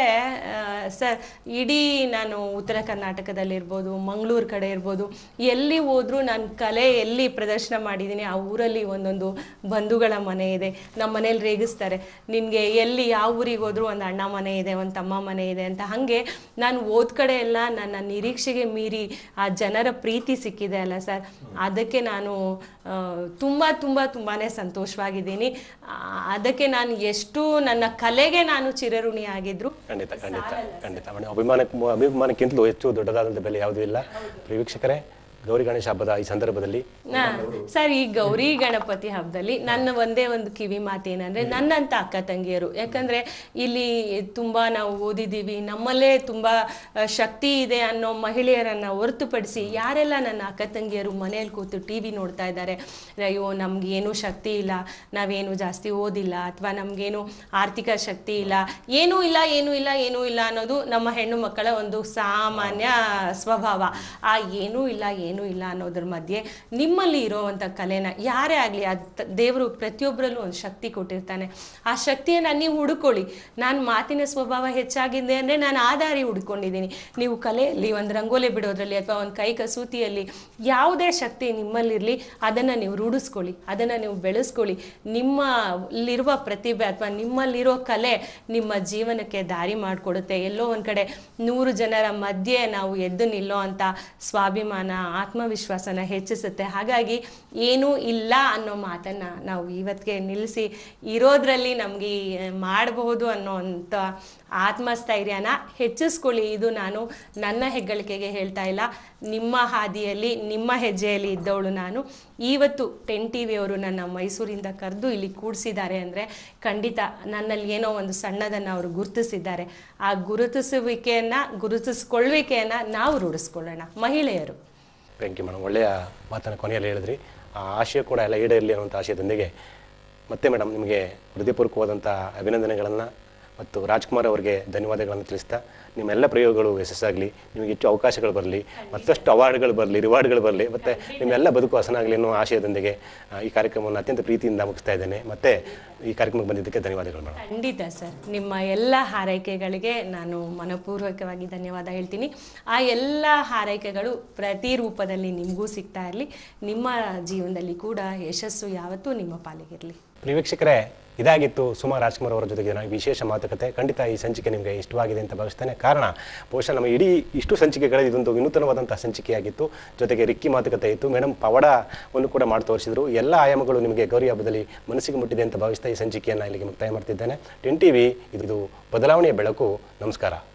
ಸರ್ ಇಡೀ ನಾನು ಉತ್ತರ ಕರ್ನಾಟಕದಲ್ಲಿರ್ಬೋದು ಮಂಗಳೂರು ಕಡೆ ಇರ್ಬೋದು ಎಲ್ಲಿ ಹೋದ್ರೂ ನಾನು ಕಲೆ ಎಲ್ಲಿ ಪ್ರದರ್ಶನ ಮಾಡಿದ್ದೀನಿ ಆ ಊರಲ್ಲಿ ಒಂದೊಂದು ಬಂಧುಗಳ ಮನೆ ಇದೆ ನಮ್ಮ ಮನೇಲಿ ರೇಗಿಸ್ತಾರೆ ನಿನಗೆ ಎಲ್ಲಿ ಯಾವ ಊರಿಗೆ ಹೋದ್ರೂ ಒಂದು ಅಣ್ಣ ಮನೆ ಇದೆ ಒಂದು ತಮ್ಮ ಮನೆ ಇದೆ ಅಂತ ಹಾಗೆ ನಾನು ಓದ್ ಕಡೆ ಎಲ್ಲ ನನ್ನ ನಿರೀಕ್ಷೆಗೆ ಮೀರಿ ಆ ಜನರ ಪ್ರೀತಿ ಸಿಕ್ಕಿದೆ ಅಲ್ಲ ಸರ್ ಅದಕ್ಕೆ ನಾನು ಆ, ತುಂಬ ತುಂಬ ತುಂಬಾ ಸಂತೋಷವಾಗಿದ್ದೀನಿ ಆ, ಅದಕ್ಕೆ ನಾನು ಎಷ್ಟು ನನ್ನ ಕಲೆಗೆ ನಾನು ಚಿರಋಣಿ ಆಗಿದ್ರು ಖಂಡಿತ ಖಂಡಿತ ಖಂಡಿತ ಮೇಡಮ್ ಅಭಿಮಾನಕ್ಕೆ ಅಭಿಮಾನಕ್ಕಿಂತಲೂ ಹೆಚ್ಚು ದೊಡ್ಡದಾದಂಥ ಬೆಲೆ ಯಾವುದೂ ಇಲ್ಲ ಪ್ರಿಯ ವೀಕ್ಷಕರೇ ಗೌರಿ ಗಣೇಶ ಹಬ್ಬದ ಈ ಸಂದರ್ಭದಲ್ಲಿ ಹಾ, ಸರ್ ಈ ಗೌರಿ ಗಣಪತಿ ಹಬ್ಬದಲ್ಲಿ ನನ್ನ ಒಂದೇ ಒಂದು ಕಿವಿ ಮಾತೇನಂದ್ರೆ ನನ್ನಂತ ಅಕ್ಕ ತಂಗಿಯರು ಯಾಕಂದ್ರೆ ಇಲ್ಲಿ ತುಂಬಾ ನಾವು ಓದಿದ್ದೀವಿ ನಮ್ಮಲ್ಲೇ ತುಂಬಾ ಆ, ಶಕ್ತಿ ಇದೆ ಅನ್ನೋ ಮಹಿಳೆಯರನ್ನ ಹೊರತುಪಡಿಸಿ ಯಾರೆಲ್ಲ ನನ್ನ ಅಕ್ಕ ತಂಗಿಯರು ಮನೆಯಲ್ಲಿ ಕೂತು ಟಿ ವಿ ನೋಡ್ತಾ ಇದ್ದಾರೆ ಅಯ್ಯೋ ನಮ್ಗೆ ಏನೂ ಶಕ್ತಿ ಇಲ್ಲ ನಾವೇನು ಜಾಸ್ತಿ ಓದಿಲ್ಲ ಅಥವಾ ನಮಗೇನು ಆರ್ಥಿಕ ಶಕ್ತಿ ಇಲ್ಲ ಏನೂ ಇಲ್ಲ ಏನೂ ಇಲ್ಲ ಏನೂ ಇಲ್ಲ ಅನ್ನೋದು ನಮ್ಮ ಹೆಣ್ಣು ಮಕ್ಕಳ ಒಂದು ಸಾಮಾನ್ಯ ಸ್ವಭಾವ ಆ ಏನೂ ಇಲ್ಲ ಏನೂ ಇಲ್ಲ ಅನ್ನೋದ್ರ ಮಧ್ಯೆ ನಿಮ್ಮಲ್ಲಿ ಇರೋವಂಥ ಕಲೆನ ಯಾರೇ ಆಗಲಿ ಅದು ದೇವರು ಪ್ರತಿಯೊಬ್ಬರಲ್ಲೂ ಒಂದು ಶಕ್ತಿ ಕೊಟ್ಟಿರ್ತಾನೆ ಆ ಶಕ್ತಿಯನ್ನು ನೀವು ಹುಡುಕೊಳ್ಳಿ ನಾನು ಮಾತಿನ ಸ್ವಭಾವ ಹೆಚ್ಚಾಗಿದೆ ಅಂದರೆ ನಾನು ಆ ದಾರಿ ಹುಡ್ಕೊಂಡಿದ್ದೀನಿ ನೀವು ಕಲೆಯಲ್ಲಿ ಒಂದು ರಂಗೋಲಿ ಬಿಡೋದ್ರಲ್ಲಿ ಅಥವಾ ಒಂದು ಕೈ ಕಸೂತಿಯಲ್ಲಿ ಯಾವುದೇ ಶಕ್ತಿ ನಿಮ್ಮಲ್ಲಿರಲಿ ಅದನ್ನು ನೀವು ರೂಢಿಸ್ಕೊಳ್ಳಿ ಅದನ್ನು ನೀವು ಬೆಳೆಸ್ಕೊಳ್ಳಿ ನಿಮ್ಮಲ್ಲಿರುವ ಪ್ರತಿಭೆ ಅಥವಾ ನಿಮ್ಮಲ್ಲಿರೋ ಕಲೆ ನಿಮ್ಮ ಜೀವನಕ್ಕೆ ದಾರಿ ಮಾಡಿಕೊಡುತ್ತೆ ಎಲ್ಲೋ ಒಂದು ಕಡೆ ನೂರು ಜನರ ಮಧ್ಯೆ ನಾವು ಎದ್ದು ನಿಲ್ಲೋ ಅಂತ ಸ್ವಾಭಿಮಾನ ಆತ್ಮವಿಶ್ವಾಸನ ಹೆಚ್ಚಿಸುತ್ತೆ ಹಾಗಾಗಿ ಏನೂ ಇಲ್ಲ ಅನ್ನೋ ಮಾತನ್ನು ನಾವು ಇವತ್ತಿಗೆ ನಿಲ್ಲಿಸಿ ಇರೋದ್ರಲ್ಲಿ ನಮಗೆ ಮಾಡಬಹುದು ಅನ್ನೋಂಥ ಆತ್ಮಸ್ಥೈರ್ಯನ ಹೆಚ್ಚಿಸ್ಕೊಳ್ಳಿ ಇದು ನಾನು ನನ್ನ ಹೆಗ್ಗಳಿಕೆಗೆ ಹೇಳ್ತಾ ಇಲ್ಲ ನಿಮ್ಮ ಹಾದಿಯಲ್ಲಿ ನಿಮ್ಮ ಹೆಜ್ಜೆಯಲ್ಲಿ ಇದ್ದವಳು ನಾನು ಇವತ್ತು ಟೆನ್ ಟಿ ವಿಯವರು ನನ್ನ ಮೈಸೂರಿಂದ ಕರೆದು ಇಲ್ಲಿ ಕೂಡಿಸಿದ್ದಾರೆ ಅಂದರೆ ಖಂಡಿತ ನನ್ನಲ್ಲಿ ಏನೋ ಒಂದು ಸಣ್ಣದನ್ನು ಅವರು ಗುರುತಿಸಿದ್ದಾರೆ ಆ ಗುರುತಿಸುವಿಕೆಯನ್ನು ಗುರುತಿಸ್ಕೊಳ್ಳುವಿಕೆಯನ್ನು ನಾವು ರೂಢಿಸ್ಕೊಳ್ಳೋಣ ಮಹಿಳೆಯರು ಥ್ಯಾಂಕ್ ಯು ಮೇಡಮ್ ಒಳ್ಳೆಯ ಮಾತನ್ನು ಕೊನೆಯಲ್ಲಿ ಹೇಳಿದ್ರಿ ಆ ಆಶಯ ಕೂಡ ಎಲ್ಲ ಈಡೇರಲಿ ಅನ್ನುವಂಥ ಆಶಯದೊಂದಿಗೆ ಮತ್ತೆ ಮೇಡಮ್ ನಿಮಗೆ ಹೃದಯಪೂರ್ವಕವಾದಂಥ ಅಭಿನಂದನೆಗಳನ್ನು ಮತ್ತು ರಾಜ್ಕುಮಾರ್ ಅವರಿಗೆ ಧನ್ಯವಾದಗಳನ್ನು ತಿಳಿಸ್ತಾ ನಿಮ್ಮೆಲ್ಲ ಪ್ರಯೋಗಗಳು ಯಶಸ್ಸಾಗಲಿ ನಿಮಗೆ ಹೆಚ್ಚು ಅವಕಾಶಗಳು ಬರಲಿ ಮತ್ತಷ್ಟು ಅವಾರ್ಡ್ಗಳು ಬರಲಿ ರಿವಾರ್ಡ್ಗಳು ಬರಲಿ ಮತ್ತು ನಿಮ್ಮೆಲ್ಲ ಬದುಕು ಹಸನಾಗಲಿ ಅನ್ನೋ ಆಶಯದೊಂದಿಗೆ ಆ, ಈ ಕಾರ್ಯಕ್ರಮವನ್ನು ಅತ್ಯಂತ ಪ್ರೀತಿಯಿಂದ ಮುಗಿಸ್ತಾ ಇದ್ದೇನೆ ಮತ್ತು ಈ ಕಾರ್ಯಕ್ರಮಕ್ಕೆ ಬಂದಿದ್ದಕ್ಕೆ ಧನ್ಯವಾದಗಳು ಮೇಡಮ್ ಖಂಡಿತ ಸರ್ ನಿಮ್ಮ ಎಲ್ಲ ಹಾರೈಕೆಗಳಿಗೆ ನಾನು ಮನಪೂರ್ವಕವಾಗಿ ಧನ್ಯವಾದ ಹೇಳ್ತೀನಿ ಆ ಎಲ್ಲ ಹಾರೈಕೆಗಳು ಪ್ರತಿ ರೂಪದಲ್ಲಿ ನಿಮಗೂ ಸಿಗ್ತಾ ಇರಲಿ ನಿಮ್ಮ ಜೀವನದಲ್ಲಿ ಕೂಡ ಯಶಸ್ಸು ಯಾವತ್ತೂ ನಿಮ್ಮ ಪಾಲಿಗಿರಲಿ ಪ್ರಿಯ ವೀಕ್ಷಕರೇ ಇದಾಗಿತ್ತು ಸುಮಾ ರಾಜ್ಕುಮಾರ್ ಅವರ ಜೊತೆಗೆ ನಾನು ವಿಶೇಷ ಮಾತುಕತೆ ಖಂಡಿತ ಈ ಸಂಚಿಕೆ ನಿಮಗೆ ಇಷ್ಟವಾಗಿದೆ ಅಂತ ಭಾವಿಸ್ತೇನೆ ಕಾರಣ ಬಹುಶಃ ನಮ್ಮ ಇಡೀ ಇಷ್ಟು ಸಂಚಿಕೆಗಳ ಇದೊಂದು ವಿನೂತನವಾದಂಥ ಸಂಚಿಕೆಯಾಗಿತ್ತು ಜೊತೆಗೆ ರಿಕ್ಕಿ ಮಾತುಕತೆ ಇತ್ತು ಮೇಡಮ್ ಪವಾಡವನ್ನು ಕೂಡ ಮಾಡಿ ತೋರಿಸಿದ್ರು ಎಲ್ಲ ಆಯಾಮಗಳು ನಿಮಗೆ ಗೌರಿ ಹಬ್ಬದಲ್ಲಿ ಮನಸ್ಸಿಗೆ ಮುಟ್ಟಿದೆ ಅಂತ ಭಾವಿಸ್ತಾ ಈ ಸಂಚಿಕೆಯನ್ನು ಇಲ್ಲಿಗೆ ಮುಕ್ತಾಯ ಮಾಡ್ತಿದ್ದೇನೆ ಟೆನ್ ಟಿ ವಿ ಇದು ಬದಲಾವಣೆಯ ಬೆಳಕು ನಮಸ್ಕಾರ